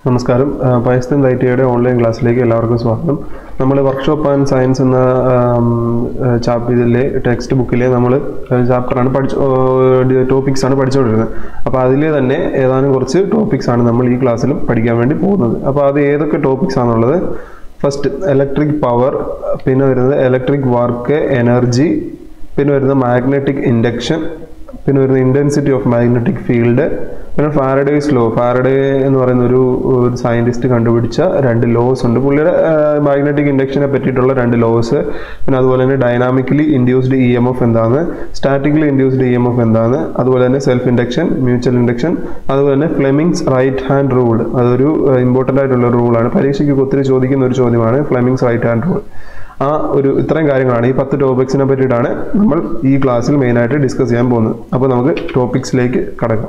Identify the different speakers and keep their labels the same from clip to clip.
Speaker 1: നമസ്കാരം പൈസ്തൻ ഐറ്റിയുടെ ഓൺലൈൻ ക്ലാസ്സിലേക്ക് എല്ലാവർക്കും സ്വാഗതം നമ്മൾ വർക്ക്ഷോപ്പ് ആൻഡ് സയൻസ് എന്ന ചാപ്പ് ഇതിലെ ടെക്സ്റ്റ് ബുക്കിലെ നമ്മൾ ചാപ്റ്ററാണ് പഠിച്ചു ടോപ്പിക്സ് ആണ് പഠിച്ചുകൊണ്ടിരുന്നത് അപ്പോൾ അതിലെ തന്നെ ഏതാനും കുറച്ച് ടോപ്പിക്സ് ആണ് നമ്മൾ ഈ ക്ലാസ്സിലും പഠിക്കാൻ വേണ്ടി പോകുന്നത് അപ്പോൾ അത് ഏതൊക്കെ ടോപ്പിക്സ് ആണുള്ളത് ഫസ്റ്റ് ഇലക്ട്രിക് പവർ പിന്നെ വരുന്നത് ഇലക്ട്രിക് വർക്ക് എനർജി പിന്നെ വരുന്നത് മാഗ്നറ്റിക് ഇൻഡക്ഷൻ പിന്നെ വരുന്ന ഇൻറ്റൻസിറ്റി ഓഫ് മാഗ്നറ്റിക് ഫീൽഡ് പിന്നെ ഫാരഡേസ് ലോ ഫാരഡേ എന്ന് പറയുന്ന ഒരു ഒരു സയൻറ്റിസ്റ്റ് കണ്ടുപിടിച്ച രണ്ട് ലോസ് ഉണ്ട് പുള്ളിയുടെ മാഗ്നറ്റിക് ഇൻഡക്ഷനെ പറ്റിയിട്ടുള്ള രണ്ട് ലോസ് പിന്നെ അതുപോലെ തന്നെ dynamically induced E M F എന്താണ് statically induced E M F എന്താണ് അതുപോലെ തന്നെ സെൽഫ് ഇൻഡക്ഷൻ മ്യൂച്വൽ ഇൻഡക്ഷൻ അതുപോലെ തന്നെ ഫ്ലെമിങ്സ് റൈറ്റ് ഹാൻഡ് റൂൾ അതൊരു ഇമ്പോർട്ടൻ്റ് ആയിട്ടുള്ള റൂളാണ് പരീക്ഷയ്ക്ക് ഒത്തിരി ചോദിക്കുന്ന ഒരു ചോദ്യമാണ് ഫ്ലെമിങ്സ് റൈറ്റ് ഹാൻഡ് റൂൾ ആ ഒരു ഇത്രയും കാര്യങ്ങളാണ് ഈ പത്ത് ടോപ്പിക്സിനെ പറ്റിയിട്ടാണ് നമ്മൾ ഈ ക്ലാസ്സിൽ മെയിനായിട്ട് ഡിസ്കസ് ചെയ്യാൻ പോകുന്നത് അപ്പോൾ നമുക്ക് ടോപ്പിക്സിലേക്ക് കടക്കാം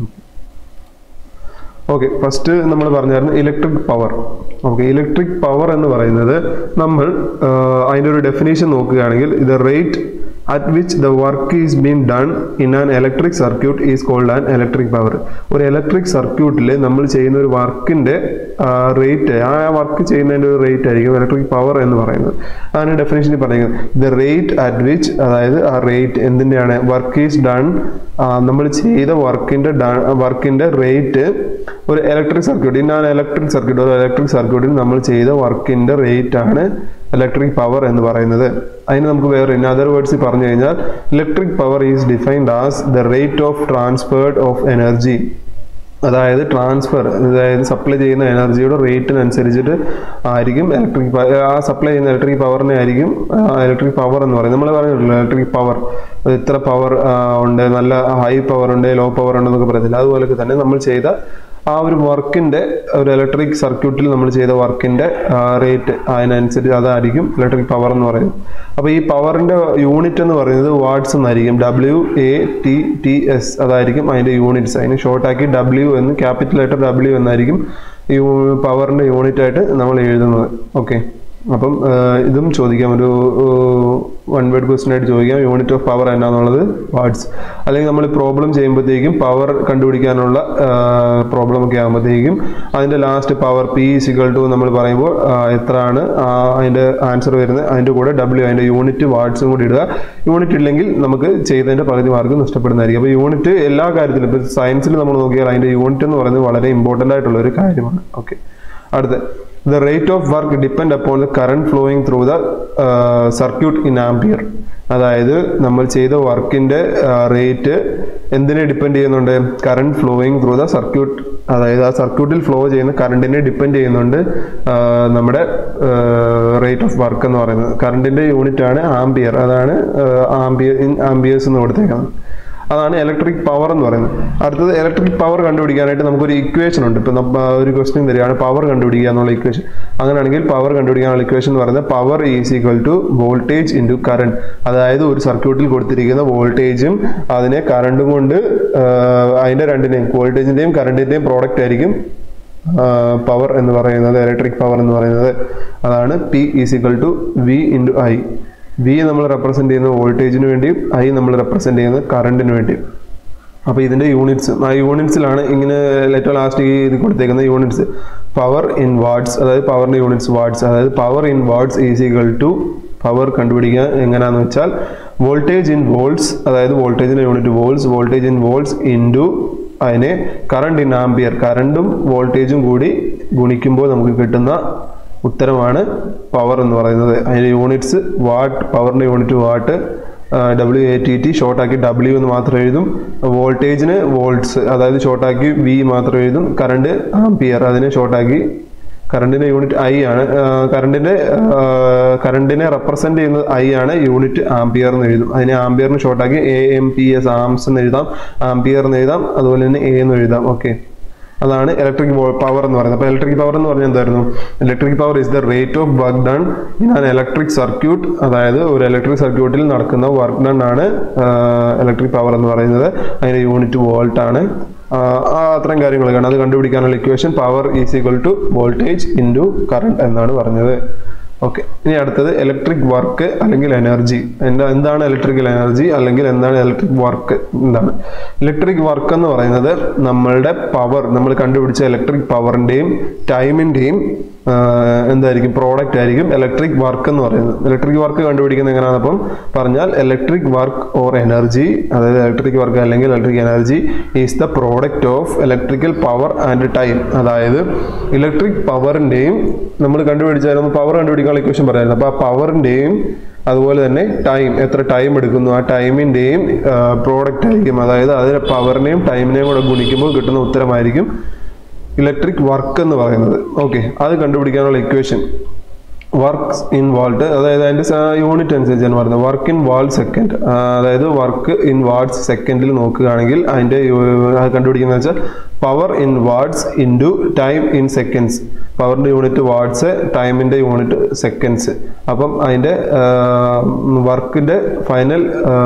Speaker 1: ഓക്കെ ഫസ്റ്റ് നമ്മൾ പറഞ്ഞായിരുന്നു electric power okay electric power എന്ന് പറയുന്നത് നമ്മൾ അതിൻ്റെ ഒരു ഡെഫിനേഷൻ നോക്കുകയാണെങ്കിൽ ഇത് rate at which the work is been done in an electric circuit is called an electric power ഒരു ഇലക്ട്രിക് സർക്യൂട്ടിൽ നമ്മൾ ചെയ്യുന്ന ഒരു വർക്കിൻ്റെ റേറ്റ് ആ വർക്ക് ചെയ്യുന്നതിൻ്റെ ഒരു റേറ്റ് ആയിരിക്കും ഇലക്ട്രിക് പവർ എന്ന് പറയുന്നത് അതാണ് ഡെഫിനേഷനിൽ പറയുന്നത് ദ റേറ്റ് അറ്റ് വിച്ച് അതായത് ആ റേറ്റ് എന്തിൻ്റെയാണ് വർക്ക് ഈസ് ഡൺ നമ്മൾ ചെയ്ത വർക്കിൻ്റെ വർക്കിൻ്റെ റേറ്റ് ഒരു electric circuit in an electric circuit ഒരു ഇലക്ട്രിക് സർക്യൂട്ടിൽ നമ്മൾ ചെയ്ത വർക്കിൻ്റെ റേറ്റ് ആണ് ഇലക്ട്രിക് പവർ എന്ന് പറയുന്നത് അതിന് നമുക്ക് വേറെ ഇൻ അതർ വേർഡ്സിൽ പറഞ്ഞു കഴിഞ്ഞാൽ electric power is defined as the rate of transferred of energy അതായത് ട്രാൻസ്ഫർ അതായത് സപ്ലൈ ചെയ്യുന്ന എനർജിയുടെ റേറ്റിനനുസരിച്ചിട്ട് ആയിരിക്കും ഇലക്ട്രിക് ആ സപ്ലൈ ചെയ്യുന്ന ഇലക്ട്രിക് പവറിനെ ആയിരിക്കും ഇലക്ട്രിക് പവർ എന്ന് പറയുന്നത് നമ്മൾ പറഞ്ഞിട്ടുള്ളൂ ഇലക്ട്രിക് പവർ ഇത്ര പവർ ഉണ്ട് നല്ല ഹൈ പവർ ഉണ്ട് ലോ പവർ ഉണ്ടെന്നൊക്കെ പറയത്തില്ല അതുപോലെ തന്നെ നമ്മൾ ചെയ്ത ആ ഒരു വർക്കിൻ്റെ ഒരു ഇലക്ട്രിക് സർക്യൂട്ടിൽ നമ്മൾ ചെയ്ത വർക്കിൻ്റെ റേറ്റ് അതിനനുസരിച്ച് അതായിരിക്കും ഇലക്ട്രിക് പവർ എന്ന് പറയുന്നത് അപ്പോൾ ഈ പവറിൻ്റെ യൂണിറ്റ് എന്ന് പറയുന്നത് വാട്ട്സ് എന്നായിരിക്കും W A T T S അതായിരിക്കും അതിൻ്റെ യൂണിറ്റ്സ് അതിന് ഷോർട്ടാക്കി ഡബ്ല്യു എന്ന് ക്യാപിറ്റൽ ലെറ്റർ ഡബ്ല്യു എന്നായിരിക്കും ഈ പവറിൻ്റെ യൂണിറ്റ് ആയിട്ട് നമ്മൾ എഴുതുന്നത് ഓക്കെ അപ്പം ഇതും ചോദിക്കാം ഒരു വൺ വേർഡ് ക്വസ്റ്റ്യൻ ആയിട്ട് ചോദിക്കാം യൂണിറ്റ് ഓഫ് പവർ എന്നാന്നുള്ളത് വാട്ട്സ് അല്ലെങ്കിൽ നമ്മൾ പ്രോബ്ലം ചെയ്യുമ്പോഴത്തേക്കും പവർ കണ്ടുപിടിക്കാനുള്ള പ്രോബ്ലം ഒക്കെ ആകുമ്പോഴത്തേക്കും അതിൻ്റെ last power P is equal to നമ്മൾ പറയുമ്പോൾ എത്രയാണ് അതിൻ്റെ ആൻസർ വരുന്നത് അതിൻ്റെ കൂടെ ഡബ്ല്യു അതിൻ്റെ യൂണിറ്റ് വാട്ട്സും കൂടി ഇടുക യൂണിറ്റ് ഇല്ലെങ്കിൽ നമുക്ക് ചെയ്തതിൻ്റെ പകുതി മാർക്ക് നഷ്ടപ്പെടുന്നതായിരിക്കും അപ്പോൾ യൂണിറ്റ് എല്ലാ കാര്യത്തിലും ഇപ്പോൾ സയൻസിൽ നമ്മൾ നോക്കിയാൽ അതിൻ്റെ യൂണിറ്റ് എന്ന് പറയുന്നത് വളരെ ഇമ്പോർട്ടൻ്റ് ആയിട്ടുള്ള ഒരു കാര്യമാണ് ഓക്കെ അടുത്ത the rate of work depend upon the current flowing through the uh, circuit in ampere അതായത് നമ്മൾ ചെയ്ത വർക്കിൻ്റെ റേറ്റ് എന്തിനെ ഡിപ്പെൻഡ് ചെയ്യുന്നുണ്ട് current flowing through the circuit അതായത് ആ സർക്യൂട്ടിൽ ഫ്ലോ ചെയ്യുന്ന കറണ്ടിനെ ഡിപ്പെൻഡ് ചെയ്യുന്നുണ്ട് നമ്മുടെ റേറ്റ് ഓഫ് വർക്ക് എന്ന് പറയുന്നത് കറണ്ടിൻ്റെ യൂണിറ്റ് ആണ് ആംബിയർ അതാണ് ആംബിയർ ഇൻ ആംബിയേഴ്സ് എന്ന് കൊടുത്തേക്കുന്നത് അതാണ് ഇലക്ട്രിക് പവർ എന്ന് പറയുന്നത് അടുത്തത് ഇലക്ട്രിക് പവർ കണ്ടുപിടിക്കാനായിട്ട് നമുക്കൊരു ഇക്വേഷൻ ഉണ്ട് ഇപ്പം ഒരു ക്വസ്റ്റ്യൻ തരികയാണ് പവർ കണ്ടുപിടിക്കുക എന്നുള്ള ഇക്വേഷൻ അങ്ങനെയാണെങ്കിൽ പവർ കണ്ടുപിടിക്കാനുള്ള ഇക്വേഷൻ എന്ന് പറയുന്നത് power is equal to voltage into current അതായത് ഒരു സർക്യൂട്ടിൽ കൊടുത്തിരിക്കുന്ന വോൾട്ടേജും അതിനെ കറണ്ടും കൊണ്ട് അതിൻ്റെ രണ്ടിനെയും വോൾട്ടേജിൻ്റെയും കറണ്ടിൻ്റെയും പ്രോഡക്റ്റ് ആയിരിക്കും പവർ എന്ന് പറയുന്നത് ഇലക്ട്രിക് പവർ എന്ന് പറയുന്നത് അതാണ് P is equal to V into I V നമ്മൾ റെപ്രസെൻ്റ് ചെയ്യുന്നത് വോൾട്ടേജിന് വേണ്ടിയും ഐ നമ്മൾ റെപ്രസെൻ്റ് ചെയ്യുന്നത് കറണ്ടിന് വേണ്ടിയും അപ്പോൾ ഇതിൻ്റെ യൂണിറ്റ്സ് ആ യൂണിറ്റ്സിലാണ് ഇങ്ങനെ ഏറ്റവും ലാസ്റ്റ് ഇത് കൊടുത്തേക്കുന്ന യൂണിറ്റ്സ് പവർ ഇൻ വാട്ട്സ് അതായത് പവറിൻ്റെ യൂണിറ്റ്സ് വാട്ട്സ് അതായത് power in watts is equal to power കണ്ടുപിടിക്കുക എങ്ങനെയാണെന്ന് വെച്ചാൽ വോൾട്ടേജ് ഇൻ വോൾട്സ് അതായത് വോൾട്ടേജിൻ്റെ unit volts voltage in volts into അതിനെ കറണ്ട് ഇൻ ആംബിയർ കറണ്ടും വോൾട്ടേജും കൂടി ഗുണിക്കുമ്പോൾ നമുക്ക് കിട്ടുന്ന ഉത്തരമാണ് പവർ എന്ന് പറയുന്നത് അതിൻ്റെ യൂണിറ്റ്സ് വാട്ട് പവറിൻ്റെ unit watt W A T T ഷോർട്ടാക്കി ഡബ്ല്യു എന്ന് മാത്രം എഴുതും വോൾട്ടേജിന് വോൾട്ട്സ് അതായത് ഷോർട്ടാക്കി വി മാത്രം എഴുതും കറണ്ട് ആംപിയർ അതിനെ ഷോർട്ടാക്കി കറണ്ടിൻ്റെ യൂണിറ്റ് ഐ ആണ് കറണ്ടിൻ്റെ കറണ്ടിനെ റെപ്രസെൻ്റ് ചെയ്യുന്നത് ഐ ആണ് യൂണിറ്റ് ആംപിയർ എന്ന് എഴുതും അതിനെ ആംപിയറിന് ഷോർട്ടാക്കി A M P S amps എന്ന് എഴുതാം ആംപിയർ എന്ന് എഴുതാം അതുപോലെ തന്നെ എ എന്ന് എഴുതാം ഓക്കെ അതാണ് ഇലക്ട്രിക് പവർ എന്ന് പറയുന്നത് അപ്പോൾ ഇലക്ട്രിക് പവർ എന്ന് പറഞ്ഞാൽ എന്തായിരുന്നു electric power is the rate of work done in an electric circuit അതായത് ഒരു ഇലക്ട്രിക് സർക്യൂട്ടിൽ നടക്കുന്ന വർക്ക് ഡൺ ആണ് ഇലക്ട്രിക് പവർ എന്ന് പറയുന്നത് അതിൻ്റെ യൂണിറ്റ് വോൾട്ട് ആണ് ആ അത്രയും കാര്യങ്ങളൊക്കെയാണ് അത് കണ്ടുപിടിക്കാനുള്ള equation power is equal to voltage into current എന്നാണ് പറഞ്ഞത് ഓക്കെ ഇനി അടുത്തത് ഇലക്ട്രിക് വർക്ക് അല്ലെങ്കിൽ എനർജി എന്താ എന്താണ് ഇലക്ട്രിക്കൽ എനർജി അല്ലെങ്കിൽ എന്താണ് ഇലക്ട്രിക് വർക്ക് എന്താണ് ഇലക്ട്രിക് വർക്ക് എന്ന് പറയുന്നത് നമ്മളുടെ പവർ നമ്മൾ കണ്ടുപിടിച്ച ഇലക്ട്രിക് പവറിൻ്റെയും ടൈമിൻ്റെയും എന്തായിരിക്കും പ്രോഡക്റ്റ് ആയിരിക്കും ഇലക്ട്രിക് വർക്ക് എന്ന് പറയുന്നത് ഇലക്ട്രിക് വർക്ക് കണ്ടുപിടിക്കുന്നത് എങ്ങനെയാണ് അപ്പം പറഞ്ഞാൽ ഇലക്ട്രിക് വർക്ക് ഓർ എനർജി അതായത് ഇലക്ട്രിക് വർക്ക് അല്ലെങ്കിൽ electric energy is the product of electrical power and time അതായത് ഇലക്ട്രിക് പവറിൻ്റെയും നമ്മൾ കണ്ടുപിടിച്ചായിരുന്നു പവർ കണ്ടുപിടിക്കാനുള്ള ഇക്വേഷൻ പറയായിരുന്നു അപ്പോൾ ആ പവറിൻ്റെയും അതുപോലെ തന്നെ ടൈം എത്ര ടൈം എടുക്കുന്നു ആ ടൈമിൻ്റെയും പ്രോഡക്റ്റ് ആയിരിക്കും അതായത് അതിന് പവറിനെയും ടൈമിനെയും കൂടെ ഗുണിക്കുമ്പോൾ കിട്ടുന്ന ഉത്തരമായിരിക്കും ഇലക്ട്രിക് വർക്ക് എന്ന് പറയുന്നത് ഓക്കെ അത് കണ്ടുപിടിക്കാനുള്ള ഇക്വേഷൻ വർക്ക്സ് ഇൻ വാൾട്ട് അതായത് അതിൻ്റെ യൂണിറ്റ് അനുസരിച്ചാണ് പറയുന്നത് വർക്ക് ഇൻ വാൾ സെക്കൻഡ് അതായത് വർക്ക് ഇൻ വാട്ട്സ് സെക്കൻഡിൽ നോക്കുകയാണെങ്കിൽ അതിൻ്റെ അത് കണ്ടുപിടിക്കുന്നത് വെച്ചാൽ power in watts into time in seconds പവറിൻ്റെ യൂണിറ്റ് വാട്ട്സ് ടൈമിൻ്റെ യൂണിറ്റ് സെക്കൻഡ്സ് അപ്പം അതിൻ്റെ വർക്കിൻ്റെ ഫൈനൽ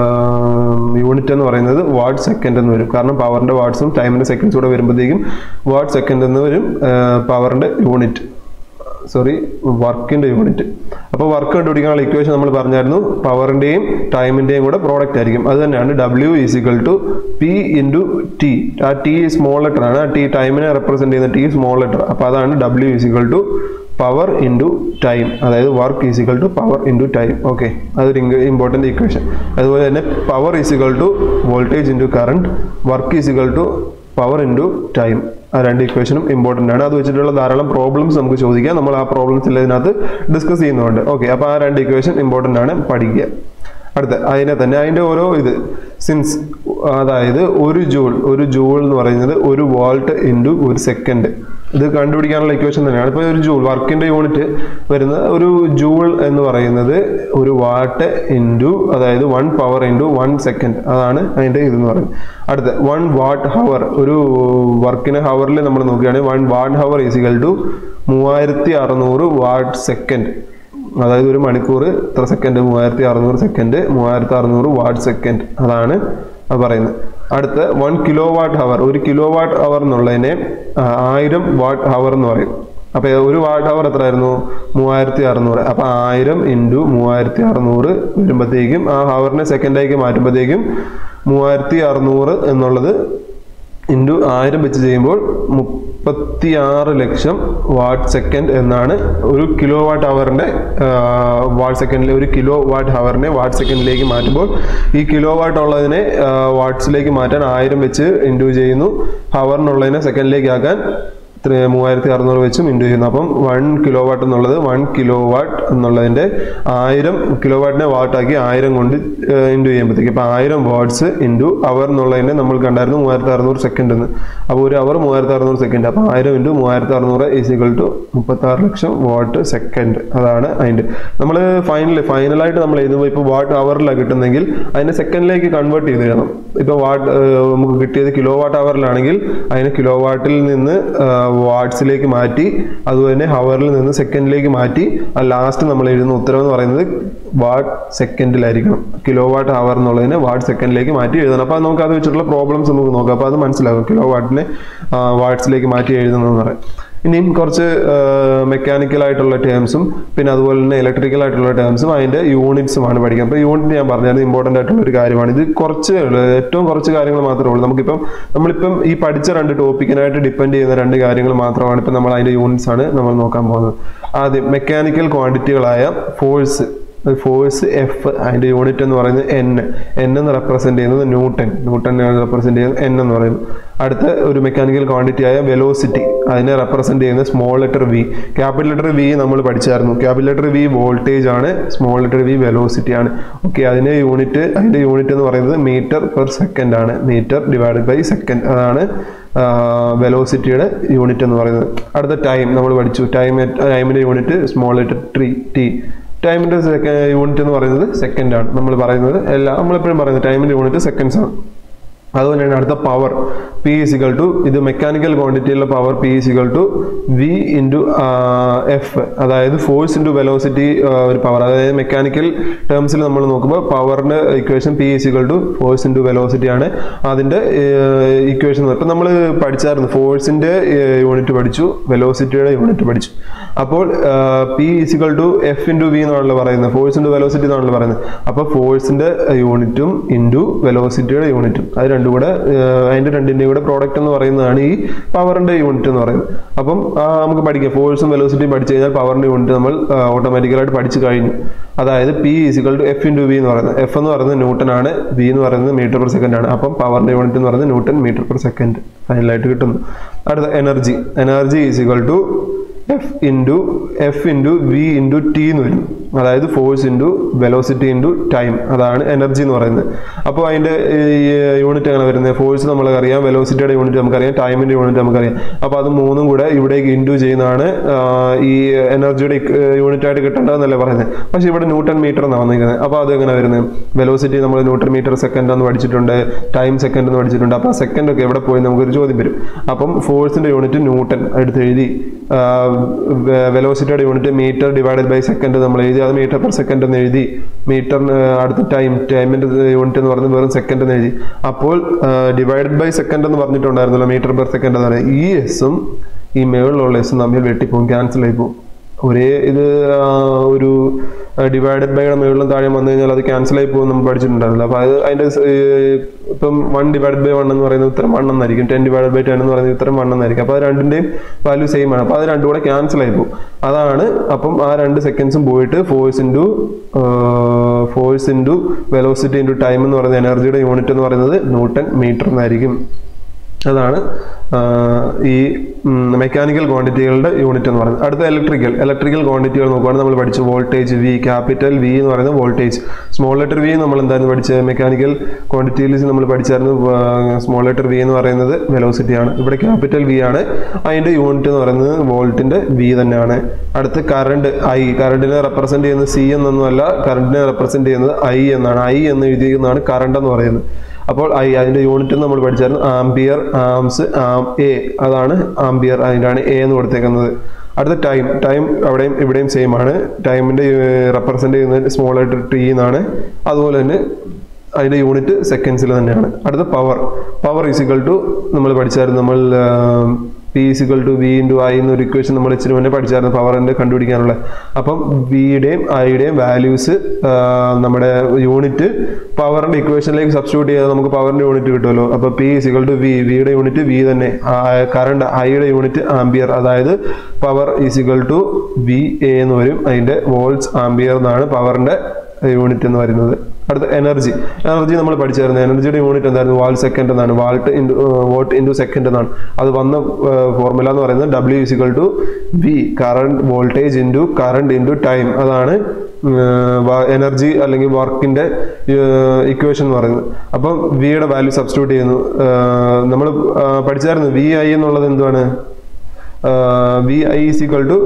Speaker 1: യൂണിറ്റ് എന്ന് പറയുന്നത് വാട്ട് സെക്കൻഡ് എന്ന് വരും കാരണം പവറിൻ്റെ വാട്ട്സും ടൈമിൻ്റെ സെക്കൻഡ്സും കൂടെ വരുമ്പോഴത്തേക്കും വാട്ട് സെക്കൻഡ് എന്ന് വരും പവറിൻ്റെ യൂണിറ്റ് സോറി വർക്കിന്റെ യൂണിറ്റ് അപ്പോൾ വർക്ക് കണ്ടുപിടിക്കാനുള്ള ഇക്വേഷൻ നമ്മൾ പറഞ്ഞായിരുന്നു പവറിന്റെയും ടൈമിന്റെയും കൂടെ പ്രോഡക്റ്റ് ആയിരിക്കും അത് തന്നെയാണ് W is equal to P into T ആ ടി സ്മോൾ ലെറ്റർ ആണ് ആ ടി ടൈമിനെ റെപ്രസെന്റ് ചെയ്യുന്ന ടി സ്മോൾ ലെറ്റർ അപ്പോൾ അതാണ് W is equal to power into time അതായത് work is equal to power into time okay അതൊരു ഇമ്പോർട്ടൻ്റ് ഇക്വേഷൻ അതുപോലെ തന്നെ power is equal to voltage into current work is equal to power into time ആ രണ്ട് ഇക്വേഷനും ഇമ്പോർട്ടൻ്റ് ആണ് അത് വെച്ചിട്ടുള്ള ധാരാളം പ്രോബ്ലംസ് നമുക്ക് ചോദിക്കാം നമ്മൾ ആ പ്രോബ്ലംസ് ഇതിനകത്ത് ഡിസ്കസ് ചെയ്യുന്നുണ്ട് ഓക്കെ അപ്പോൾ ആ രണ്ട് ഇക്വേഷൻ ഇമ്പോർട്ടൻ്റ് ആണ് പഠിക്കുക അടുത്ത അതിനെ തന്നെ അതിൻ്റെ ഓരോ ഇത് സിൻസ് അതായത് ഒരു ജൂൾ ഒരു ജൂൾ എന്ന് പറയുന്നത് ഒരു വോൾട്ട് ഇൻറ്റു ഒരു സെക്കൻഡ് ഇത് കണ്ടുപിടിക്കാനുള്ള ഇക്വേഷൻ തന്നെയാണ് ഇപ്പോൾ ഒരു ജൂൾ വർക്കിൻ്റെ യൂണിറ്റ് വരുന്ന ഒരു ജൂൾ എന്ന് പറയുന്നത് ഒരു വാട്ട് ഇൻറ്റു അതായത് one power into one second അതാണ് അതിൻ്റെ ഇതെന്ന് പറയുന്നത് അടുത്ത വൺ വാട്ട് ഹവർ ഒരു വർക്കിന് ഹവറിൽ നമ്മൾ നോക്കുകയാണെങ്കിൽ one watt hour is equal to മൂവായിരത്തി അറുന്നൂറ് വാട്ട് സെക്കൻഡ് അതായത് ഒരു മണിക്കൂർ എത്ര സെക്കൻഡ് മൂവായിരത്തി അറുന്നൂറ് സെക്കൻഡ് മൂവായിരത്തി അറുന്നൂറ് വാട്ട് സെക്കൻഡ് അതാണ് അത് പറയുന്നത് അടുത്ത വൺ കിലോ വാട്ട് ഹവർ ഒരു കിലോ വാട്ട് ഹവർ എന്നുള്ളതിനെ ആയിരം വാട്ട് ഹവർ എന്ന് പറയും അപ്പോൾ ഒരു വാട്ട് ഹവർ എത്രയായിരുന്നു മൂവായിരത്തി അറുന്നൂറ് അപ്പോൾ ആയിരം ഇൻറ്റു മൂവായിരത്തി അറുന്നൂറ് വരുമ്പോഴത്തേക്കും ആ ഹവറിനെ സെക്കൻഡാക്കി മാറ്റുമ്പോഴത്തേക്കും മൂവായിരത്തി അറുന്നൂറ് എന്നുള്ളത് ഇൻറ്റു ആയിരം വെച്ച് ചെയ്യുമ്പോൾ മുപ്പത്തി ആറ് ലക്ഷം വാട്ട് സെക്കൻഡ് എന്നാണ് ഒരു കിലോ വാട്ട് ഹവറിൻ്റെ വാട്ട് സെക്കൻഡിലെ ഒരു കിലോ വാട്ട് ഹവറിനെ വാട്ട് സെക്കൻഡിലേക്ക് മാറ്റുമ്പോൾ ഈ കിലോ വാട്ട് ഉള്ളതിനെ വാട്ട്സിലേക്ക് മാറ്റാൻ ആയിരം വെച്ച് ഇൻറ്റു ചെയ്യുന്നു ഹവറിനുള്ളതിനെ സെക്കൻഡിലേക്ക് ആക്കാൻ മൂവായിരത്തി അറുന്നൂറ് വെച്ചും ഇൻറ്റു ചെയ്യുന്നു അപ്പം വൺ കിലോ വാട്ട് എന്നുള്ളത് വൺ കിലോ വാട്ട് എന്നുള്ളതിൻ്റെ ആയിരം കിലോ വാട്ടിനെ വാട്ടാക്കി ആയിരം കൊണ്ട് ഇൻറ്റു ചെയ്യുമ്പോഴത്തേക്ക് ഇപ്പം ആയിരം വാട്ട്സ് ഇൻറ്റു അവർ എന്നുള്ളതിനെ നമ്മൾ കണ്ടായിരുന്നു മൂവായിരത്തി അറുന്നൂറ് സെക്കൻഡ് എന്ന് അപ്പോൾ ഒരു അവർ മൂവായിരത്തി അറുന്നൂറ് സെക്കൻഡ് അപ്പോൾ ആയിരം ഇൻറ്റു മൂവായിരത്തി അറുന്നൂറ് ഈസിക്വൽ ടു മുപ്പത്താറ് ലക്ഷം വാട്ട് സെക്കൻഡ് അതാണ് അതിൻ്റെ നമ്മൾ ഫൈനൽ ഫൈനലായിട്ട് നമ്മൾ എഴുതുമ്പോൾ ഇപ്പോൾ വാട്ട് അവറിലാണ് കിട്ടുന്നെങ്കിൽ അതിനെ സെക്കൻഡിലേക്ക് കൺവേർട്ട് ചെയ്ത് എഴുതണം ഇപ്പോൾ വാട്ട് നമുക്ക് കിട്ടിയത് കിലോ വാട്ട് അവറിലാണെങ്കിൽ അതിനെ കിലോ വാട്ടിൽ നിന്ന് വാട്ട്സിലേക്ക് മാറ്റി അതുപോലെ തന്നെ ഹവറിൽ നിന്ന് സെക്കൻഡിലേക്ക് മാറ്റി ആ ലാസ്റ്റ് നമ്മൾ എഴുതുന്ന ഉത്തരം എന്ന് പറയുന്നത് വാട്ട് സെക്കൻഡിലായിരിക്കണം കിലോ വാട്ട് ഹവർ എന്നുള്ളതിനെ വാട്ട് സെക്കൻഡിലേക്ക് മാറ്റി എഴുതണം അപ്പോൾ നമുക്ക് അത് വെച്ചിട്ടുള്ള പ്രോബ്ലംസ് നമുക്ക് നോക്കാം അപ്പോൾ അത് മനസ്സിലാകും കിലോ വാട്ടിനെ വാട്ട്സിലേക്ക് മാറ്റി എഴുതുന്നതെന്ന് പറയും ഇനിയും കുറച്ച് മെക്കാനിക്കൽ ആയിട്ടുള്ള ടേംസും പിന്നെ അതുപോലെ തന്നെ ഇലക്ട്രിക്കൽ ആയിട്ടുള്ള ടേംസും അതിൻ്റെ യൂണിറ്റ്സുമാണ് പഠിക്കുക അപ്പോൾ യൂണിറ്റ് ഞാൻ പറഞ്ഞത് ഇമ്പോർട്ടൻ്റ് ആയിട്ടുള്ള ഒരു കാര്യമാണ് ഇത് കുറച്ച് ഏറ്റവും കുറച്ച് കാര്യങ്ങൾ മാത്രമേ ഉള്ളൂ നമുക്കിപ്പം നമ്മളിപ്പം ഈ പഠിച്ച രണ്ട് ടോപ്പിക്കിനായിട്ട് ഡിപ്പെൻഡ് ചെയ്യുന്ന രണ്ട് കാര്യങ്ങൾ മാത്രമാണ് ഇപ്പം നമ്മൾ അതിൻ്റെ യൂണിറ്റ്സ് ആണ് നമ്മൾ നോക്കാൻ പോകുന്നത് ആദ്യം മെക്കാനിക്കൽ ക്വാണ്ടിറ്റികളായ ഫോഴ്സ് ഫോഴ്സ് എഫ് അതിൻ്റെ യൂണിറ്റ് എന്ന് പറയുന്നത് എൻ എൻ എന്ന് റെപ്രസെൻറ്റ് ചെയ്യുന്നത് ന്യൂട്ടൺ ന്യൂട്ടൺ റെപ്രസെൻറ്റ് ചെയ്യുന്നത് എൻ എന്ന് പറയുന്നത് അടുത്ത ഒരു മെക്കാനിക്കൽ ക്വാണ്ടിറ്റി ആയ വെലോസിറ്റി അതിനെ റെപ്രസെൻറ്റ് ചെയ്യുന്നത് small letter V capital letter V നമ്മൾ പഠിച്ചായിരുന്നു ക്യാപിറ്റൽ ലെറ്റർ വി വോൾട്ടേജ് ആണ് സ്മോൾ ലെറ്റർ വി വെലോസിറ്റി ആണ് ഓക്കെ അതിൻ്റെ യൂണിറ്റ് അതിൻ്റെ യൂണിറ്റ് എന്ന് പറയുന്നത് മീറ്റർ പെർ സെക്കൻഡ് ആണ് മീറ്റർ ഡിവൈഡ് ബൈ സെക്കൻഡ് അതാണ് വെലോസിറ്റിയുടെ യൂണിറ്റ് എന്ന് പറയുന്നത് അടുത്ത ടൈം നമ്മൾ പഠിച്ചു ടൈം ടൈമിൻ്റെ യൂണിറ്റ് സ്മോൾ ലെറ്റർ ട്രീ ടി ടൈമിൻ്റെ യൂണിറ്റ് എന്ന് പറയുന്നത് സെക്കൻഡ് ആണ് നമ്മൾ പറയുന്നത് എല്ലാ നമ്മളെപ്പോഴും പറയുന്നത് ടൈമിൻ്റെ യൂണിറ്റ് സെക്കൻഡ്സ് ആണ് അതുപോലെ തന്നെ അടുത്ത പവർ പി ഇസിക്കൽ ടു ഇത് മെക്കാനിക്കൽ ക്വാണ്ടിറ്റിയിലുള്ള power P is equal to V into F അതായത് ഫോഴ്സ് ഇൻറ്റു വെലോസിറ്റി ഒരു പവർ അതായത് മെക്കാനിക്കൽ ടേംസിൽ നമ്മൾ നോക്കുമ്പോൾ പവറിൻ്റെ equation P is equal to force into velocity ആണ് അതിൻ്റെ ഇക്വേഷൻ ഇപ്പം നമ്മൾ പഠിച്ചായിരുന്നു ഫോഴ്സിൻ്റെ യൂണിറ്റ് പഠിച്ചു വെലോസിറ്റിയുടെ യൂണിറ്റ് പഠിച്ചു അപ്പോൾ P is equal to F into V എന്നാണല്ലോ പറയുന്നത് ഫോഴ്സ് ഇൻറ്റു വെലോസിറ്റി എന്നാണല്ലോ പറയുന്നത് അപ്പോൾ ഫോഴ്സിൻ്റെ യൂണിറ്റും ഇൻറ്റു വെലോസിറ്റിയുടെ യൂണിറ്റും അത് രണ്ടും കൂടെ ഏഹ്, അതിൻ്റെ രണ്ടിൻ്റെയും കൂടെ പ്രോഡക്റ്റ് എന്ന് പറയുന്നതാണ് ഈ പവറിൻ്റെ യൂണിറ്റ് എന്ന് പറയുന്നത് അപ്പം ആ, നമുക്ക് പഠിക്കാം ഫോഴ്സും വെലോസിറ്റിയും പഠിച്ചു കഴിഞ്ഞാൽ പവറിൻ്റെ യൂണിറ്റ് നമ്മൾ ഓട്ടോമാറ്റിക്കലായിട്ട് പഠിച്ചു കഴിഞ്ഞു അതായത് P is equal to F into V എന്ന് പറയുന്നത് എഫ് എന്ന് പറയുന്നത് ന്യൂട്ടൺ ആണ് വി എന്ന് പറയുന്നത് മീറ്റർ പെർ സെക്കൻഡ് ആണ് അപ്പം പവറിൻ്റെ യൂണിറ്റ് എന്ന് പറയുന്നത് ന്യൂട്ടൺ മീറ്റർ പെർ സെക്കൻഡ് ഫൈനലായിട്ട് കിട്ടുന്നു അടുത്ത energy energy is equal to F into F into V into T എന്ന് വരും അതായത് force into velocity into time അതാണ് എനർജി എന്ന് പറയുന്നത് അപ്പോൾ അതിൻ്റെ യൂണിറ്റ് എങ്ങനെ വരുന്നത് ഫോഴ്സ് നമുക്കറിയാം വെലോസിറ്റിയുടെ യൂണിറ്റ് നമുക്കറിയാം ടൈമിൻ്റെ യൂണിറ്റ് നമുക്കറിയാം അപ്പോൾ അത് മൂന്നും കൂടെ ഇവിടേക്ക് ഇൻറ്റു ചെയ്യുന്നതാണ് ആ, ഈ എനർജിയുടെ യൂണിറ്റ് ആയിട്ട് കിട്ടേണ്ടതെന്നല്ലേ പറയുന്നത് പക്ഷേ ഇവിടെ ന്യൂട്ടൺ മീറ്റർ എന്നാണ് വന്നിരിക്കുന്നത് അപ്പോൾ അത് എങ്ങനെ വരുന്നത് വെലോസിറ്റി നമ്മൾ ന്യൂട്ടൺ മീറ്റർ സെക്കൻഡ് എന്ന് പഠിച്ചിട്ടുണ്ട് ടൈം സെക്കൻഡ് എന്ന് പഠിച്ചിട്ടുണ്ട് അപ്പോൾ ആ സെക്കൻഡ് ഒക്കെ എവിടെ പോയി നമുക്കൊരു ചോദ്യം വരും അപ്പം ഫോഴ്സിൻ്റെ യൂണിറ്റ് ന്യൂട്ടൺ എടുത്ത് എഴുതി വെലോസിറ്റിയുടെ unit metre divided by second നമ്മൾ എഴുതി അത് മീറ്റർ പെർ സെക്കൻഡ് എന്ന് എഴുതി മീറ്ററിന് അടുത്ത ടൈം ടൈമിൻ്റെ യൂണിറ്റ് എന്ന് പറയുന്നത് വെറും സെക്കൻഡ് എന്ന് എഴുതി അപ്പോൾ ഡിവൈഡഡ് ബൈ സെക്കൻഡ് എന്ന് പറഞ്ഞിട്ടുണ്ടായിരുന്നല്ലോ മീറ്റർ പെർ സെക്കൻഡ് എന്ന് പറയുന്നത് ഈ എസും ഈ മേളിലുള്ള എസും തമ്മിൽ വെട്ടിപ്പോവും ക്യാൻസൽ ആയി പോകും ഒരേ ഇത് ആ, ഒരു ഡിവൈഡഡ് ബൈയുടെ മുകളിലും താഴെ വന്നു കഴിഞ്ഞാൽ അത് ക്യാൻസൽ ആയി പോകും നമ്മൾ പഠിച്ചിട്ടുണ്ടായിരുന്നില്ല അപ്പോൾ അത് അതിൻ്റെ സ്- ഏർ ഇപ്പം വൺ ഡിവൈഡ് ബൈ വൺ എന്ന് പറയുന്നത് ഉത്തരം വൺ എന്നായിരിക്കും ടെൻ ഡിവൈഡ് ബൈ ടെൻ എന്ന് പറയുന്നത് ഉത്തരം വൺ എന്നായിരിക്കും അപ്പോൾ അത് രണ്ടിൻ്റെയും വാല്യൂ സെയിം ആണ് അപ്പോൾ അത് രണ്ടും കൂടെ ക്യാൻസൽ ആയി പോകും അതാണ് അപ്പം ആ രണ്ട് സെക്കൻഡ്സും പോയിട്ട് force into force into velocity into time എന്ന് പറയുന്ന എനർജിയുടെ യൂണിറ്റ് എന്ന് പറയുന്നത് ന്യൂട്ടൺ മീറ്റർ എന്നായിരിക്കും അതാണ് ആ, ഈ മെക്കാനിക്കൽ ക്വാണ്ടിറ്റികളുടെ യൂണിറ്റ് എന്ന് പറയുന്നത് അടുത്ത ഇലക്ട്രിക്കൽ ഇലക്ട്രിക്കൽ ക്വാണ്ടിറ്റികൾ നോക്കുകയാണെങ്കിൽ നമ്മൾ പഠിച്ചു വോൾട്ടേജ് വി ക്യാപിറ്റൽ വി എന്ന് പറയുന്നത് വോൾട്ടേജ് സ്മോൾ ലെറ്റർ വി നമ്മൾ എന്തായിരുന്നു പഠിച്ചത് മെക്കാനിക്കൽ ക്വാണ്ടിറ്റിയിൽ നമ്മൾ പഠിച്ചായിരുന്നു സ്മോൾ ലെറ്റർ വി എന്ന് പറയുന്നത് വെലോസിറ്റി ആണ് ഇവിടെ ക്യാപിറ്റൽ വി ആണ് അതിൻ്റെ യൂണിറ്റ് എന്ന് പറയുന്നത് വോൾട്ടിൻ്റെ വി തന്നെയാണ് അടുത്ത് കറണ്ട് ഐ കറണ്ടിനെ റെപ്രസെൻറ്റ് ചെയ്യുന്നത് സി എന്നൊന്നുമല്ല കറണ്ടിനെ റെപ്രസെൻറ്റ് ചെയ്യുന്നത് ഐ എന്നാണ് ഐ എന്ന് എഴുതിയിരിക്കുന്നതാണ് കറണ്ട് എന്ന് പറയുന്നത് അപ്പോൾ ഐ അതിൻ്റെ യൂണിറ്റ് നമ്മൾ പഠിച്ചായിരുന്നു ആംബിയർ ആംസ് ആം എ അതാണ് ആംബിയർ അതിൻ്റെയാണ് എ എന്ന് കൊടുത്തേക്കുന്നത് അടുത്ത ടൈം ടൈം അവിടെയും ഇവിടെയും സെയിം ആണ് ടൈമിൻ്റെ റെപ്രസെൻ്റ് ചെയ്യുന്നത് സ്മോൾ ആയിട്ട് ടി എന്നാണ് അതുപോലെ തന്നെ അതിൻ്റെ യൂണിറ്റ് സെക്കൻഡ്സിൽ തന്നെയാണ് അടുത്ത പവർ പവർ ഈസിക്കൽ ടു നമ്മൾ പഠിച്ചായിരുന്നു നമ്മൾ P is equal to V into I എന്നൊരു ഇക്വേഷൻ നമ്മൾ ഇച്ചിരി മുന്നേ പഠിച്ചായിരുന്നു പവറിൻ്റെ കണ്ടുപിടിക്കാനുള്ള അപ്പം വിയുടെയും ഐയുടെയും വാല്യൂസ് നമ്മുടെ യൂണിറ്റ് പവറിൻ്റെ ഇക്വേഷനിലേക്ക് സബ്സ്റ്റിറ്റ്യൂട്ട് ചെയ്താൽ നമുക്ക് പവറിൻ്റെ യൂണിറ്റ് കിട്ടുമല്ലോ അപ്പോൾ പി ഈസിക്കൽ ടു വി വിയുടെ യൂണിറ്റ് വി തന്നെ കറണ്ട് ഐയുടെ യൂണിറ്റ് ആംബിയർ അതായത് power is equal to V A എന്ന് വരും അതിൻ്റെ വോൾട്സ് ആംബിയർ എന്നാണ് പവറിൻ്റെ യൂണിറ്റ് എന്ന് പറയുന്നത് അടുത്ത എനർജി എനർജി നമ്മൾ പഠിച്ചായിരുന്നു എനർജിയുടെ യൂണിറ്റ് എന്തായിരുന്നു വാൾ സെക്കൻഡ് എന്നാണ് volt into watt into second എന്നാണ് അത് വന്ന ഫോർമുല എന്ന് പറയുന്നത് W is equal to V current voltage into current into time അതാണ് എനർജി അല്ലെങ്കിൽ വർക്കിൻ്റെ ഇക്വേഷൻ എന്ന് പറയുന്നത് അപ്പം വിയുടെ വാല്യൂ സബ്സ്റ്റിറ്റ്യൂട്ട് ചെയ്യുന്നു നമ്മൾ പഠിച്ചായിരുന്നു വി ഐ എന്നുള്ളത് എന്തുവാണ് V I is equal to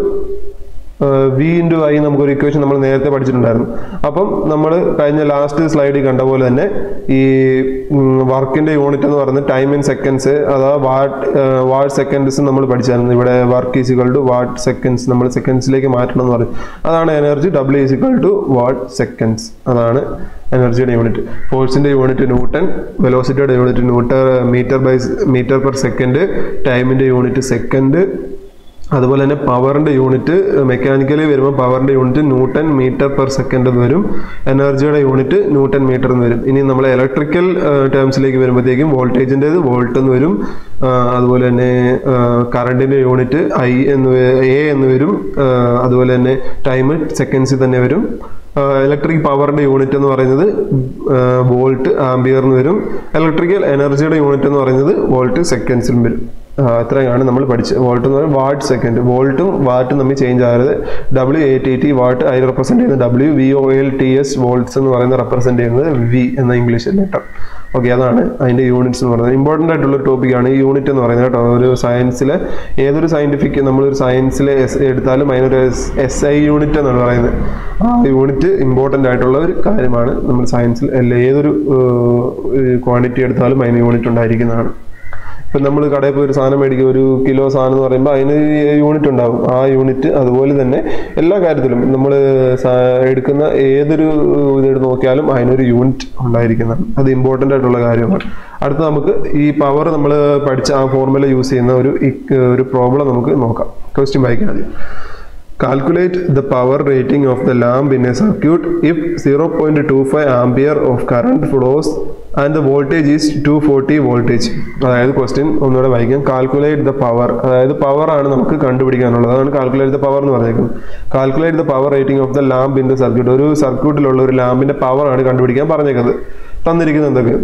Speaker 1: V into I നമുക്കൊരു ഇക്വേഷൻ നമ്മൾ നേരത്തെ പഠിച്ചിട്ടുണ്ടായിരുന്നു അപ്പം നമ്മൾ കഴിഞ്ഞ ലാസ്റ്റ് സ്ലൈഡിൽ കണ്ട പോലെ തന്നെ ഈ വർക്കിൻ്റെ യൂണിറ്റ് എന്ന് പറയുന്നത് ടൈം ഇൻ സെക്കൻഡ്സ് അഥവാ വാട്ട് വാട്ട് സെക്കൻഡ്സ് നമ്മൾ പഠിച്ചായിരുന്നു ഇവിടെ work is equal to watt seconds നമ്മൾ സെക്കൻഡ്സിലേക്ക് മാറ്റണം എന്ന് പറയും അതാണ് energy W is equal to watt seconds അതാണ് എനർജിയുടെ യൂണിറ്റ് ഫോഴ്സിൻ്റെ യൂണിറ്റ് ന്യൂട്ടൺ വെലോസിറ്റിയുടെ unit newton metre by metre per second ടൈമിൻ്റെ യൂണിറ്റ് സെക്കൻഡ് അതുപോലെ തന്നെ പവറിൻ്റെ യൂണിറ്റ് മെക്കാനിക്കലി വരുമ്പോൾ പവറിൻ്റെ unit newton metre per second എന്ന് വരും എനർജിയുടെ യൂണിറ്റ് ന്യൂട്ടൺ മീറ്റർ എന്ന് വരും ഇനി നമ്മൾ ഇലക്ട്രിക്കൽ ടേംസിലേക്ക് വരുമ്പോഴത്തേക്കും വോൾട്ടേജിൻ്റെത് വോൾട്ട് എന്ന് വരും ആ, അതുപോലെ തന്നെ കറണ്ടിൻ്റെ യൂണിറ്റ് ഐ എന്ന് എ എന്ന് വരും ആ, അതുപോലെ തന്നെ ടൈം സെക്കൻഡ്സിൽ തന്നെ വരും ഇലക്ട്രിക് പവറിൻ്റെ യൂണിറ്റ് എന്ന് പറയുന്നത് വോൾട്ട് ആംബിയർ എന്ന് വരും ഇലക്ട്രിക്കൽ എനർജിയുടെ യൂണിറ്റ് എന്ന് പറയുന്നത് വോൾട്ട് സെക്കൻഡ്സിലും വരും ഇത്രയാണ് നമ്മൾ പഠിച്ചത് വോൾട്ട് എന്ന് പറയുന്നത് വാട്ട് സെക്കൻഡ് വോൾട്ടും വാട്ടും തമ്മിൽ ചേഞ്ച് ആകരുത് W A T T watt അതിൽ റെപ്രസെൻറ്റ് ചെയ്യുന്നത് W V O L T S volts എന്ന് പറയുന്നത് റെപ്രസെൻറ്റ് ചെയ്യുന്നത് വി എന്ന ഇംഗ്ലീഷ് ലെറ്റർ ഓക്കെ അതാണ് അതിൻ്റെ യൂണിറ്റ്സ് എന്ന് പറയുന്നത് ഇമ്പോർട്ടൻ്റ് ആയിട്ടുള്ള ഒരു ടോപ്പിക്കാണ് ഈ യൂണിറ്റ് എന്ന് പറയുന്നത് കേട്ടോ ഒരു സയൻസിൽ ഏതൊരു സയൻറ്റിഫിക് നമ്മളൊരു സയൻസിൽ എസ് എടുത്താലും അതിനൊരു എസ് ഐ യൂണിറ്റ് എന്നാണ് പറയുന്നത് ആ യൂണിറ്റ് ഇമ്പോർട്ടൻ്റ് ആയിട്ടുള്ള ഒരു കാര്യമാണ് നമ്മൾ സയൻസിൽ അല്ല ഏതൊരു ക്വാണ്ടിറ്റി എടുത്താലും അതിന് യൂണിറ്റ് ഉണ്ടായിരിക്കുന്നതാണ് ഇപ്പം നമ്മൾ കടയിൽ പോയി ഒരു സാധനം മേടിക്കുക ഒരു കിലോ സാധനം എന്ന് പറയുമ്പോൾ അതിന് യൂണിറ്റ് ഉണ്ടാവും ആ യൂണിറ്റ് അതുപോലെ തന്നെ എല്ലാ കാര്യത്തിലും നമ്മൾ എടുക്കുന്ന ഏതൊരു ഇതെടുത്ത് നോക്കിയാലും അതിനൊരു യൂണിറ്റ് ഉണ്ടായിരിക്കുന്നതാണ് അത് ഇമ്പോർട്ടൻ്റ് ആയിട്ടുള്ള കാര്യമാണ് അടുത്ത നമുക്ക് ഈ പവർ നമ്മൾ പഠിച്ച ആ ഫോർമുല യൂസ് ചെയ്യുന്ന ഒരു ഇക്- ഒരു പ്രോബ്ലം നമുക്ക് നോക്കാം ക്വസ്റ്റ്യൻ വായിക്കാൻ മതി Calculate the power rating of the lamp in a circuit if 0.25 ampere of current flows and the voltage is 240 voltage. അതായത് ക്വസ്റ്റ്യൻ ഒന്നുകൂടെ വായിക്കാം കാൽക്കുലേറ്റ് ദ പവർ അതായത് പവർ ആണ് നമുക്ക് കണ്ടുപിടിക്കാനുള്ളത് അതാണ് കാൽക്കുലേറ്റ് ദ പവർ എന്ന് പറഞ്ഞേക്കുന്നത് calculate the power rating of the lamp in the circuit ഒരു സർക്യൂട്ടിലുള്ള ഒരു ലാമ്പിന്റെ പവർ ആണ് കണ്ടുപിടിക്കാൻ പറഞ്ഞേക്കുന്നത് തന്നിരിക്കുന്നത് എന്തൊക്കെ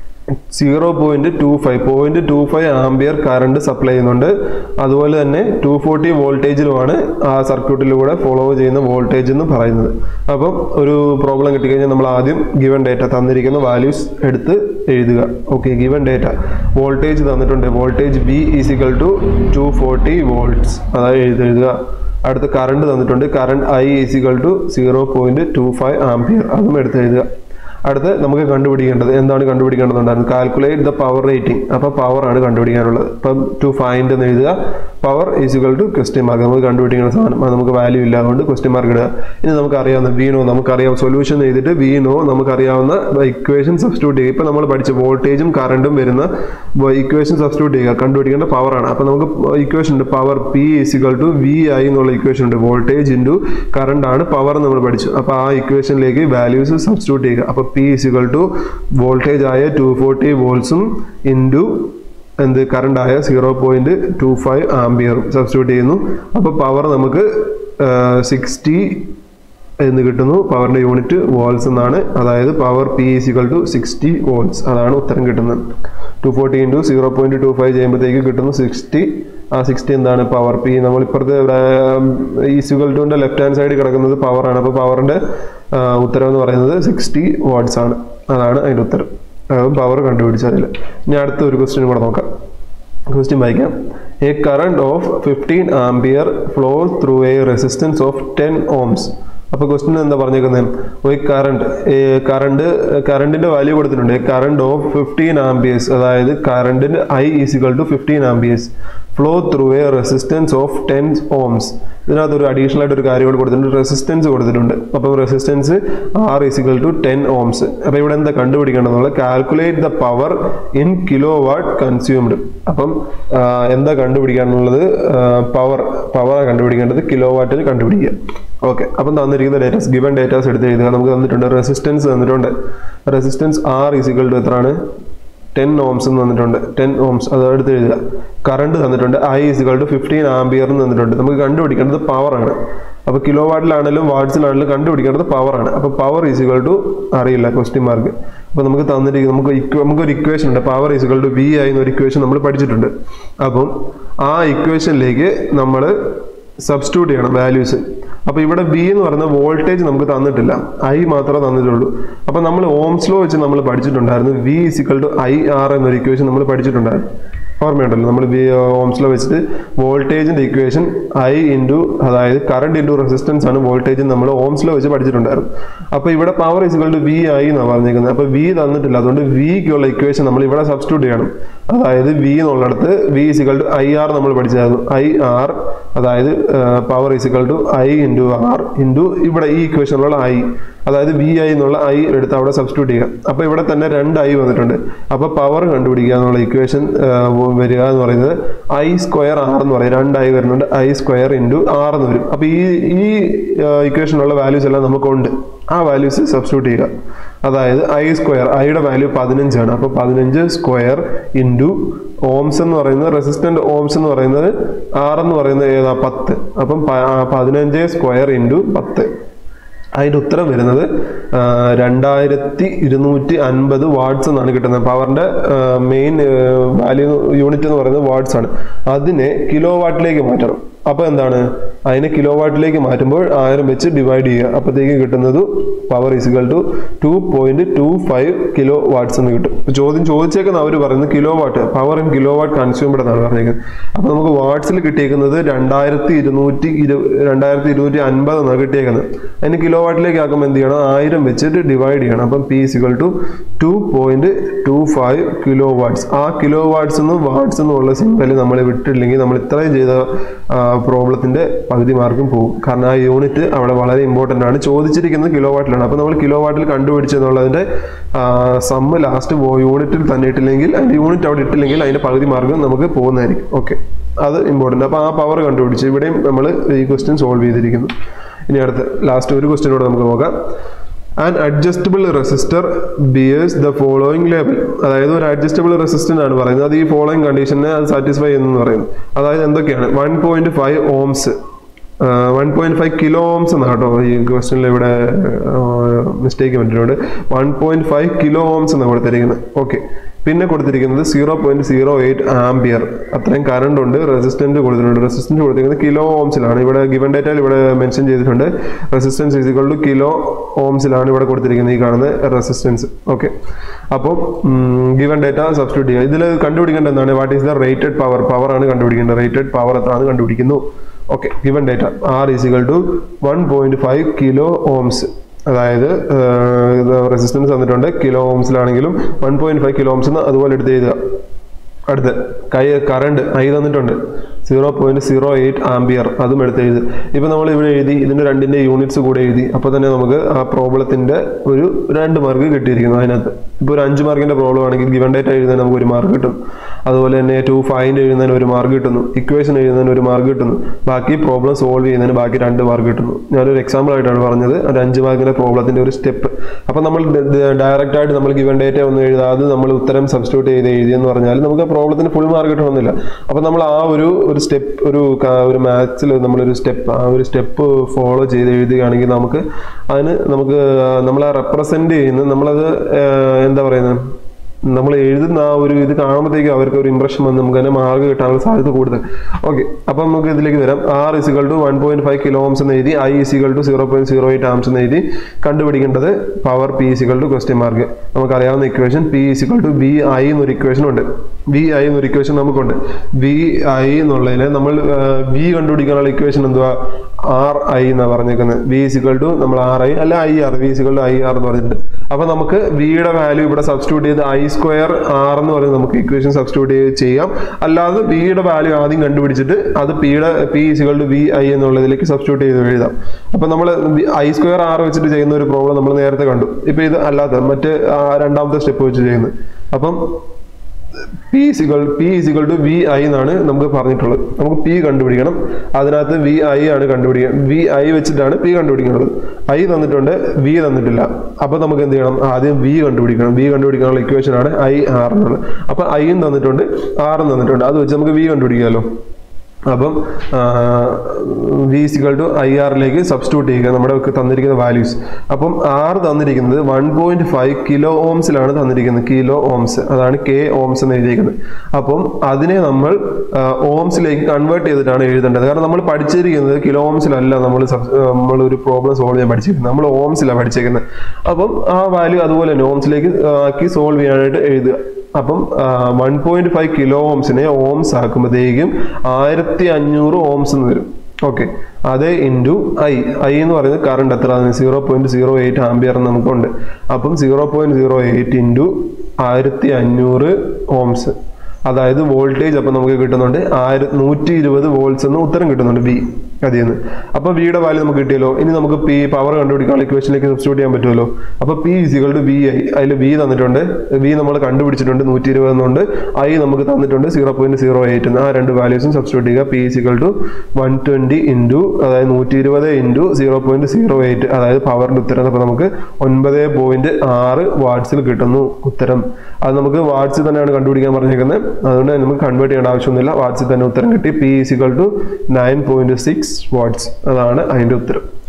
Speaker 1: zero point two five point two five ampere current supply ചെയ്യുന്നുണ്ട് അതുപോലെ തന്നെ ടു ഫോർട്ടി വോൾട്ടേജിലുമാണ് ആ സർക്യൂട്ടിലൂടെ ഫോളോ ചെയ്യുന്ന വോൾട്ടേജ് എന്ന് പറയുന്നത് അപ്പം ഒരു പ്രോബ്ലം കിട്ടിക്കഴിഞ്ഞാൽ നമ്മൾ ആദ്യം ഗിവൺ ഡേറ്റ തന്നിരിക്കുന്ന വാല്യൂസ് എടുത്ത് എഴുതുക ഓക്കെ ഗിവൺ ഡേറ്റ വോൾട്ടേജ് തന്നിട്ടുണ്ട് voltage B is equal to two forty volts അതായത് എഴുതി എഴുതുക അടുത്ത് കറണ്ട് തന്നിട്ടുണ്ട് current I is equal to zero point two five ampere അതും എടുത്ത് എഴുതുക അടുത്ത് നമുക്ക് കണ്ടുപിടിക്കേണ്ടത് എന്താണ് കണ്ടുപിടിക്കേണ്ടതുണ്ടായിരുന്നു കാൽക്കുലേറ്റ് ദ പവർ റേറ്റിംഗ് അപ്പോൾ പവർ ആണ് കണ്ടുപിടിക്കാനുള്ളത് ഇപ്പം ടു ഫൈൻഡ് എന്ന് എഴുതുക power is equal to question mark നമുക്ക് കണ്ടുപിടിക്കുന്ന സാധനം അത് നമുക്ക് വാല്യൂ ഇല്ല അതുകൊണ്ട് ക്വസ്റ്റ്യൻ മാർക്ക് ഇടുക ഇനി നമുക്കറിയാവുന്ന വീണോ നമുക്കറിയാം സൊല്യൂഷൻ എഴുതിയിട്ട് വീണോ നമുക്കറിയാവുന്ന ഇക്വേഷൻ സബ്സ്റ്റിറ്റ്യൂട്ട് ചെയ്യുക ഇപ്പം നമ്മൾ പഠിച്ച വോൾട്ടേജും കറണ്ടും വരുന്ന ഇക്വേഷൻ സബ്സ്റ്റിറ്റ്യൂട്ട് ചെയ്യുക കണ്ടുപിടിക്കേണ്ട പവറാണ് അപ്പോൾ നമുക്ക് ഇക്വേഷൻ ഉണ്ട് power P is equal to V I എന്നുള്ള ഇക്വേഷൻ ഉണ്ട് വോൾട്ടേജ് ഇൻറ്റു കറണ്ട് ആണ് പവർ നമ്മൾ പഠിച്ചു അപ്പോൾ ആ ഇക്വേഷനിലേക്ക് വാല്യൂസ് സബ്സ്റ്റിറ്റ്യൂട്ട് ചെയ്യുക അപ്പോൾ പി ഈസിക്വൽ ടു വോൾട്ടേജ് ആയ ടു ഫോർട്ടി വോൾട്സും ഇൻറ്റു എന്ത് കറണ്ട് ആയ സീറോ പോയിന്റ് ടു ഫൈവ് ആംബിയറും സബ്സ്റ്റിറ്റ്യൂട്ട് ചെയ്യുന്നു അപ്പോൾ പവർ നമുക്ക് സിക്സ്റ്റി എന്ന് കിട്ടുന്നു പവറിന്റെ യൂണിറ്റ് വോൾസ് എന്നാണ് അതായത് power P is equal to sixty volts അതാണ് ഉത്തരം കിട്ടുന്നത് two forty into zero point two five ചെയ്യുമ്പോഴത്തേക്ക് കിട്ടുന്നു സിക്സ്റ്റി ആ സിക്സ്റ്റി എന്താണ് പവർ പി നമ്മൾ ഇപ്പുറത്തെ ഇവിടെ ഈസിക്കൽ ടുവിൻ്റെ ലെഫ്റ്റ് ഹാൻഡ് സൈഡിൽ കിടക്കുന്നത് പവറാണ് അപ്പോൾ പവറിൻ്റെ ഉത്തരം എന്ന് പറയുന്നത് സിക്സ്റ്റി വാട്ട്സ് ആണ് അതാണ് അതിൻ്റെ ഉത്തരം അതും പവർ കണ്ടുപിടിച്ചതിൽ ഇനി അടുത്ത ഒരു ക്വസ്റ്റ്യൻ കൂടെ നോക്കാം ക്വസ്റ്റ്യൻ വായിക്കാം a current of fifteen ampere flow through a resistance of ten ohms അപ്പോൾ ക്വസ്റ്റ്യൻ എന്താ പറഞ്ഞേക്കുന്നത് ഒരു കറണ്ട് കറണ്ട് കറണ്ടിന്റെ വാല്യൂ കൊടുത്തിട്ടുണ്ട് കറണ്ട് ഓഫ് ഫിഫ്റ്റീൻ ആംബിയേഴ്സ് അതായത് കറണ്ടിന്റെ I is equal to fifteen amperes flow through a resistance of ten ohms ഇതിനകത്ത് ഒരു അഡീഷണൽ ആയിട്ട് ഒരു കാര്യം കൂടി കൊടുത്തിട്ടുണ്ട് റെസിസ്റ്റൻസ് കൊടുത്തിട്ടുണ്ട് അപ്പം resistance R is equal to ten ohms അപ്പോൾ ഇവിടെ എന്താ കണ്ടുപിടിക്കേണ്ടതെന്നുള്ളത് calculate the power in kilo watt consumed അപ്പം ആ, എന്താ കണ്ടുപിടിക്കാനുള്ളത് പവർ പവർ കണ്ടുപിടിക്കേണ്ടത് കിലോ വാട്ടിൽ കണ്ടുപിടിക്കുക ഓക്കെ അപ്പം തന്നിരിക്കുന്ന ഡേറ്റാസ് ഗിവൺ ഡേറ്റാസ് എടുത്ത് എഴുതുക നമുക്ക് തന്നിട്ടുണ്ട് റെസിസ്റ്റൻസ് തന്നിട്ടുണ്ട് റെസിസ്റ്റൻസ് ആർ ഈസിക്വൽ ടു എത്രയാണ് ടെൻ ഓംസ് എന്ന് തന്നിട്ടുണ്ട് ടെൻ ഓംസ് അത് എടുത്ത് എഴുതുക കറണ്ട് തന്നിട്ടുണ്ട് I is equal to fifteen ampere എന്ന് തന്നിട്ടുണ്ട് നമുക്ക് കണ്ടുപിടിക്കേണ്ടത് പവർ ആണ് അപ്പോൾ കിലോ വാട്ടിലാണെങ്കിലും വാട്ട്സിലാണെങ്കിലും കണ്ടുപിടിക്കേണ്ടത് പവർ ആണ് അപ്പോൾ പവർ ഈസിക്വൽ ടു അറിയില്ല ക്വസ്റ്റ്യൻ മാർക്ക് അപ്പോൾ നമുക്ക് തന്നിരിക്കുന്നത് നമുക്ക് ഇക്വ- നമുക്കൊരു ഇക്വേഷൻ ഉണ്ട് power is equal to V I എന്നൊരു ഇക്വേഷൻ നമ്മൾ പഠിച്ചിട്ടുണ്ട് അപ്പം ആ ഇക്വേഷനിലേക്ക് നമ്മൾ സബ്സ്റ്റിറ്റ്യൂട്ട് ചെയ്യണം വാല്യൂസ് അപ്പോൾ ഇവിടെ വി എന്ന് പറയുന്ന വോൾട്ടേജ് നമുക്ക് തന്നിട്ടില്ല ഐ മാത്രമേ തന്നിട്ടുള്ളൂ അപ്പോൾ നമ്മൾ ഓംസ് ലോ വെച്ച് നമ്മൾ പഠിച്ചിട്ടുണ്ടായിരുന്നു V is equal to I R എന്നൊരു ഇക്വേഷൻ നമ്മൾ പഠിച്ചിട്ടുണ്ടായിരുന്നു ഓർമ്മയുണ്ടല്ലോ നമ്മൾ വി ഓംസ് ലോ വെച്ചിട്ട് വോൾട്ടേജിന്റെ ഇക്വേഷൻ ഐ ഇൻറ്റു അതായത് കറണ്ട് ഇൻറ്റു റെസിസ്റ്റൻസ് ആണ് വോൾട്ടേജ് നമ്മൾ ഓംസ് ലോ വെച്ച് പഠിച്ചിട്ടുണ്ടായിരുന്നു അപ്പോൾ ഇവിടെ power is equal to V I എന്നാണ് പറഞ്ഞിരിക്കുന്നത് അപ്പോൾ വി തന്നിട്ടില്ല അതുകൊണ്ട് വിക്കുള്ള ഇക്വേഷൻ നമ്മൾ ഇവിടെ സബ്സ്റ്റിറ്റ്യൂട്ട് ചെയ്യണം അതായത് വി എന്നുള്ളിടത്ത് V is equal to I R നമ്മൾ പഠിച്ചായിരുന്നു ഐ ആർ അതായത് power is equal to I into R into ഇവിടെ ഈ ഇക്വേഷനിലുള്ള ഐ അതായത് വി ഐ എന്നുള്ള ഐ എടുത്ത് അവിടെ സബ്സ്റ്റിറ്റ്യൂട്ട് ചെയ്യുക അപ്പോൾ ഇവിടെ തന്നെ രണ്ട് ഐ വന്നിട്ടുണ്ട് അപ്പോൾ പവർ കണ്ടുപിടിക്കുക എന്നുള്ള ഇക്വേഷൻ വരിക എന്ന് പറയുന്നത് ഐ സ്ക്വയർ ആർ എന്ന് പറയും രണ്ട് ഐ വരുന്നുണ്ട് ഐ സ്ക്വയർ ഇൻറ്റു ആർ എന്ന് വരും അപ്പോൾ ഈ ഈ ഇക്വേഷനുള്ള വാല്യൂസ് എല്ലാം നമുക്കുണ്ട് ആ വാല്യൂസ് സബ്സ്റ്റിറ്റ്യൂട്ട് ചെയ്യുക അതായത് ഐ സ്ക്വയർ ഐയുടെ വാല്യൂ പതിനഞ്ചാണ് അപ്പോൾ പതിനഞ്ച് സ്ക്വയർ ഇൻറ്റു ഓംസ് എന്ന് പറയുന്നത് റെസിസ്റ്റന്റ് ഓംസ് എന്ന് പറയുന്നത് ആർ എന്ന് പറയുന്നത് ഏതാ പത്ത് അപ്പം പ- ആ പതിനഞ്ച് സ്ക്വയർ ഇൻറ്റു പത്ത് അതിൻ്റെ ഉത്തരം വരുന്നത് ആ, രണ്ടായിരത്തി ഇരുന്നൂറ്റി അൻപത് വാട്ട്സ് എന്നാണ് കിട്ടുന്നത് പവറിൻ്റെ മെയിൻ വാല്യൂ യൂണിറ്റ് എന്ന് പറയുന്നത് വാട്ട്സ് ആണ് അതിനെ കിലോ വാട്ടിലേക്ക് മാറ്റണം അപ്പോൾ എന്താണ് അതിനെ കിലോ വാട്ടിലേക്ക് മാറ്റുമ്പോൾ ആയിരം വെച്ച് ഡിവൈഡ് ചെയ്യുക അപ്പോഴത്തേക്ക് കിട്ടുന്നത് power is equal to two point two five kilo watts എന്ന് കിട്ടും ഇപ്പൊ ചോദ്യം ചോദിച്ചേക്കുന്ന അവർ പറയുന്നത് kilo watt power in kilo watt consumed എന്നാണ് പറഞ്ഞേക്കുന്നത് അപ്പോൾ നമുക്ക് വാട്ട്സിൽ കിട്ടിയേക്കുന്നത് രണ്ടായിരത്തി ഇരുന്നൂറ്റി ഇരു രണ്ടായിരത്തി ഇരുന്നൂറ്റി അൻപത് എന്നാണ് കിട്ടിയേക്കുന്നത് അതിന് കിലോ വാട്ടിലേക്ക് ആക്കുമ്പോൾ എന്ത് ചെയ്യണം ആയിരം വെച്ചിട്ട് ഡിവൈഡ് ചെയ്യണം അപ്പം P is equal to two point two five kilo watts ആ കിലോ വാട്ട്സ് എന്ന് വാട്ട്സ് എന്നുള്ള സിമ്പൽ നമ്മൾ വിട്ടില്ലെങ്കിൽ നമ്മൾ ഇത്രയും ചെയ്ത പ്രോബ്ലത്തിന്റെ പകുതി മാർക്കും പോകും കാരണം ആ യൂണിറ്റ് അവിടെ വളരെ ഇമ്പോർട്ടൻ്റ് ആണ് ചോദിച്ചിരിക്കുന്നത് കിലോ വാട്ടിലാണ് അപ്പോൾ നമ്മൾ കിലോ വാട്ടിൽ കണ്ടുപിടിച്ചു എന്നുള്ളതിന്റെ സമ്മ് ലാസ്റ്റ് യൂണിറ്റിൽ തന്നെ ഇട്ടില്ലെങ്കിൽ അതിന്റെ യൂണിറ്റ് അവിടെ ഇട്ടില്ലെങ്കിൽ അതിന്റെ പകുതി മാർക്കും നമുക്ക് പോകുന്നതായിരിക്കും ഓക്കെ അത് ഇമ്പോർട്ടൻ്റ് അപ്പോൾ ആ പവർ കണ്ടുപിടിച്ചു ഇവിടെയും നമ്മൾ ഈ ക്വസ്റ്റ്യൻ സോൾവ് ചെയ്തിരിക്കുന്നു ഇനി അടുത്ത ലാസ്റ്റ് ഒരു ക്വസ്റ്റ്യൻ കൂടെ നമുക്ക് നോക്കാം an adjustable resistor bears the following label അതായത് ഒരു അഡ്ജസ്റ്റബിൾ റെസിസ്റ്റന്റ് ആണ് പറയുന്നത് അത് ഈ ഫോളോയിങ് കണ്ടീഷനെ അത് സാറ്റിസ്ഫൈ ചെയ്യുന്നു പറയുന്നത് അതായത് എന്തൊക്കെയാണ് one point five ohms one point five kilo ohms എന്നാണ് കേട്ടോ ഈ ക്വസ്റ്റനിൽ ഇവിടെ മിസ്റ്റേക്ക് പറ്റിയിട്ടുണ്ട് one point five kilo ohms എന്നാണ് കൊടുത്തിരിക്കുന്നത് ഓക്കെ പിന്നെ കൊടുത്തിരിക്കുന്നത് zero point zero eight ampere അത്രയും കറണ്ട് ഉണ്ട് റെസിസ്റ്റന്റ് കൊടുത്തിട്ടുണ്ട് റെസിസ്റ്റൻസ് കൊടുത്തിരിക്കുന്നത് കിലോ ഓംസിലാണ് ഇവിടെ ഗിവൻ ഡേറ്റയിൽ ഇവിടെ മെൻഷൻ ചെയ്തിട്ടുണ്ട് റെസിസ്റ്റൻസ് ഈസിക്വൾ ടു കിലോ ഓംസിലാണ് ഇവിടെ കൊടുത്തിരിക്കുന്നത് ഈ കാണുന്ന റെസിസ്റ്റൻസ് ഓക്കെ അപ്പോൾ ഗിവൻ ഡേറ്റ സബ്സ്റ്റിറ്റ്യൂട്ട് ചെയ്യുക ഇതിൽ കണ്ടുപിടിക്കേണ്ടത് എന്താണ് what is the rated power power ആണ് കണ്ടുപിടിക്കേണ്ടത് റേറ്റഡ് പവർ എത്രയാണ് കണ്ടുപിടിക്കുന്നു okay given data R is equal to one point five kilo ohms അതായത് റെസിസ്റ്റൻസ് തന്നിട്ടുണ്ട് കിലോ ഓംസിലാണെങ്കിലും one point five kilo ohms അതുപോലെ എടുത്ത് എഴുതുക അടുത്ത് കൈ കറണ്ട് ഐ തന്നിട്ടുണ്ട് zero point zero eight ampere അതും എടുത്ത് എഴുതി ഇപ്പൊ നമ്മൾ ഇവിടെ എഴുതി ഇതിന്റെ രണ്ടിന്റെ യൂണിറ്റ്സ് കൂടെ എഴുതി അപ്പൊ തന്നെ നമുക്ക് ആ പ്രോബ്ലത്തിന്റെ ഒരു രണ്ട് മാർക്ക് കിട്ടിയിരിക്കുന്നു അതിനകത്ത് ഇപ്പൊ ഒരു അഞ്ച് മാർക്കിന്റെ പ്രോബ്ലം ആണെങ്കിൽ ഗിവൻ ഡേറ്റ എഴുതാൻ നമുക്ക് ഒരു മാർക്ക് കിട്ടും അതുപോലെ തന്നെ ടു ഫൈവിൻ്റെ എഴുതുന്നതിന് ഒരു മാർക്ക് കിട്ടുന്നു ഇക്വേഷൻ എഴുതുന്നതിന് ഒരു മാർക്ക് കിട്ടുന്നു ബാക്കി പ്രോബ്ലം സോൾവ് ചെയ്യുന്നതിന് ബാക്കി രണ്ട് മാർക്ക് കിട്ടുന്നു ഞാനൊരു എക്സാമ്പിൾ ആയിട്ടാണ് പറഞ്ഞത് ഒരു അഞ്ച് മാർക്കിന്റെ പ്രോബ്ലത്തിന്റെ ഒരു സ്റ്റെപ്പ് അപ്പം നമ്മൾ ഡയറക്റ്റ് ആയിട്ട് നമ്മൾ ഗിവൻ ഡേറ്റ ഒന്നും എഴുതാതെ നമ്മൾ ഉത്തരം സബ്സ്റ്റിറ്റ്യൂട്ട് ചെയ്ത് എഴുതിയെന്ന് പറഞ്ഞാൽ നമുക്ക് ആ പ്രോബ്ലത്തിന് ഫുൾ മാർക്ക് കിട്ടണമെന്നില്ല അപ്പം നമ്മൾ ആ ഒരു ഒരു സ്റ്റെപ്പ് ഒരു ക- ഒരു മാത്സിൽ നമ്മളൊരു സ്റ്റെപ്പ് ആ ഒരു സ്റ്റെപ്പ് ഫോളോ ചെയ്ത് എഴുതുകയാണെങ്കിൽ നമുക്ക് അതിന് നമുക്ക് നമ്മളെ റെപ്രസെന്റ് ചെയ്യുന്ന നമ്മളത് ഏഹ്, എന്താ പറയുന്നത് നമ്മൾ എഴുതുന്ന ആ ഒരു ഇത് കാണുമ്പോഴത്തേക്കും അവർക്ക് ഒരു ഇംപ്രഷൻ വന്ന് നമുക്ക് തന്നെ മാർക്ക് കിട്ടാനുള്ള സാധ്യത കൂടുതൽ ഓക്കെ അപ്പം നമുക്ക് ഇതിലേക്ക് വരാം R is equal to one point five kilo ohms എന്ന് എഴുതി I is equal to zero point zero eight amps എന്ന് എഴുതി കണ്ടുപിടിക്കേണ്ടത് power P is equal to question mark നമുക്കറിയാവുന്ന equation P is equal to B I എന്നൊരു ഇക്വേഷൻ ഉണ്ട് വി ഐ എന്നൊരു equation നമുക്കുണ്ട് വി ഐ എന്നുള്ളതിന് നമ്മൾ വി കണ്ടുപിടിക്കാനുള്ള ഇക്വേഷൻ എന്തുവാ ആർ ഐ എന്നാണ് പറഞ്ഞേക്കുന്നത് വി ഇസികൾ ടു നമ്മൾ ആർ ഐ അല്ല I R V is equal to I R എന്ന് പറഞ്ഞിട്ടുണ്ട് അപ്പൊ നമുക്ക് വിയുടെ വാല്യൂ ഇവിടെ സബ്സ്റ്റിറ്റ്യൂട്ട് ചെയ്ത് ഐ സ്ക്വയർ ആർ എന്ന് പറയുന്നത് നമുക്ക് ഇക്വേഷൻ സബ്സ്റ്റിറ്റ്യൂട്ട് ചെയ്ത് ചെയ്യാം അല്ലാതെ വിയുടെ വാല്യൂ ആദ്യം കണ്ടുപിടിച്ചിട്ട് അത് പിയുടെ P is equal to V I എന്നുള്ളതിലേക്ക് സബ്സ്റ്റിറ്റ്യൂട്ട് ചെയ്ത് എഴുതാം അപ്പൊ നമ്മൾ ഐ സ്ക്വയർ ആർ വെച്ചിട്ട് ചെയ്യുന്ന ഒരു പ്രോബ്ലം നമ്മൾ നേരത്തെ കണ്ടു ഇപ്പൊ ഇത് അല്ലാത്ത മറ്റ് ആ രണ്ടാമത്തെ സ്റ്റെപ്പ് വെച്ച് ചെയ്യുന്നത് അപ്പം P is equal P is equal to V I എന്നാണ് നമുക്ക് പറഞ്ഞിട്ടുള്ളത് നമുക്ക് പി കണ്ടുപിടിക്കണം അതിനകത്ത് വി ഐ ആണ് കണ്ടുപിടിക്കുക വി ഐ വെച്ചിട്ടാണ് പി കണ്ടുപിടിക്കുന്നത് ഐ തന്നിട്ടുണ്ട് വി തന്നിട്ടില്ല അപ്പൊ നമുക്ക് എന്ത് ചെയ്യണം ആദ്യം വി കണ്ടുപിടിക്കണം വി കണ്ടുപിടിക്കാനുള്ള ഇക്വേഷൻ ആണ് ഐ ആർ എന്നുള്ളത് അപ്പൊ ഐയും തന്നിട്ടുണ്ട് ആറും തന്നിട്ടുണ്ട് അത് വെച്ച് നമുക്ക് വി കണ്ടുപിടിക്കാമല്ലോ അപ്പം വി സികൾ ടു ഐ ആറിലേക്ക് സബ്സ്റ്റിറ്റ്യൂട്ട് ചെയ്യുക നമ്മുടെ ഒക്കെ തന്നിരിക്കുന്ന വാല്യൂസ് അപ്പം ആർ തന്നിരിക്കുന്നത് വൺ പോയിന്റ് ഫൈവ് കിലോ ഓംസിലാണ് തന്നിരിക്കുന്നത് കിലോ ഓംസ് അതാണ് കെ ഓംസ് എന്ന് എഴുതിയിരിക്കുന്നത് അപ്പം അതിനെ നമ്മൾ ഓംസിലേക്ക് കൺവേർട്ട് ചെയ്തിട്ടാണ് എഴുതേണ്ടത് കാരണം നമ്മൾ പഠിച്ചിരിക്കുന്നത് കിലോ ഓംസിലല്ല നമ്മൾ നമ്മൾ ഒരു പ്രോബ്ലം സോൾവ് ചെയ്യാൻ പഠിച്ചിരിക്കുന്നത് നമ്മൾ ഓംസിലാണ് പഠിച്ചിരിക്കുന്നത് അപ്പം ആ വാല്യൂ അതുപോലെ തന്നെ ഓംസിലേക്ക് ആക്കി സോൾവ് ചെയ്യാനായിട്ട് എഴുതുക അപ്പം വൺ പോയിന്റ് ഫൈവ് കിലോ ഓംസിനെ ഓംസ് ആക്കുമ്പോഴത്തേക്കും ആയിരത്തി അഞ്ഞൂറ് ഓംസ് എന്ന് വരും ഓക്കെ അത് ഇൻറ്റു ഐ ഐ എന്ന് പറയുന്നത് കറണ്ട് എത്ര zero point zero eight ampere നമുക്കുണ്ട് അപ്പം zero point zero eight into ആയിരത്തി അഞ്ഞൂറ് ഓംസ് അതായത് വോൾട്ടേജ് അപ്പം നമുക്ക് കിട്ടുന്നുണ്ട് ആയിര നൂറ്റി ഇരുപത് വോൾട്സ് എന്ന് ഉത്തരം കിട്ടുന്നുണ്ട് ബി അതിൽ നിന്ന് അപ്പോൾ വിയുടെ വാല്യൂ നമുക്ക് കിട്ടിയല്ലോ ഇനി നമുക്ക് പി പവർ കണ്ടുപിടിക്കാനുള്ള ഇക്വേഷനിലേക്ക് സബ്സ്റ്റിറ്റ്യൂട്ട് ചെയ്യാൻ പറ്റുമല്ലോ അപ്പോൾ P is equal to V I അതിൽ വി തന്നിട്ടുണ്ട് വി നമ്മൾ കണ്ടുപിടിച്ചിട്ടുണ്ട് നൂറ്റി ഇരുപത് എന്നുണ്ട് ഐ നമുക്ക് തന്നിട്ടുണ്ട് സീറോ പോയിന്റ് സീറോ എയ്റ്റ് ആ രണ്ട് വാല്യൂസും സബ്സ്റ്റിറ്റ്യൂട്ട് ചെയ്യുക P is equal to one twenty into അതായത് നൂറ്റി ഇരുപത് into zero point zero eight അതായത് പവറിന്റെ ഉത്തരം അപ്പോൾ നമുക്ക് ഒൻപത് പോയിന്റ് ആറ് വാട്ട്സിൽ കിട്ടുന്നു ഉത്തരം അത് നമുക്ക് വാട്ട്സിൽ തന്നെയാണ് കണ്ടുപിടിക്കാൻ പറഞ്ഞേക്കുന്നത് അതുകൊണ്ട് നമുക്ക് കൺവേർട്ട് ചെയ്യേണ്ട ആവശ്യമൊന്നുമില്ല വാട്ട്സിൽ തന്നെ ഉത്തരം കിട്ടി P is equal to nine point six watts അതാണ് അതിന്റെ ഉത്തരം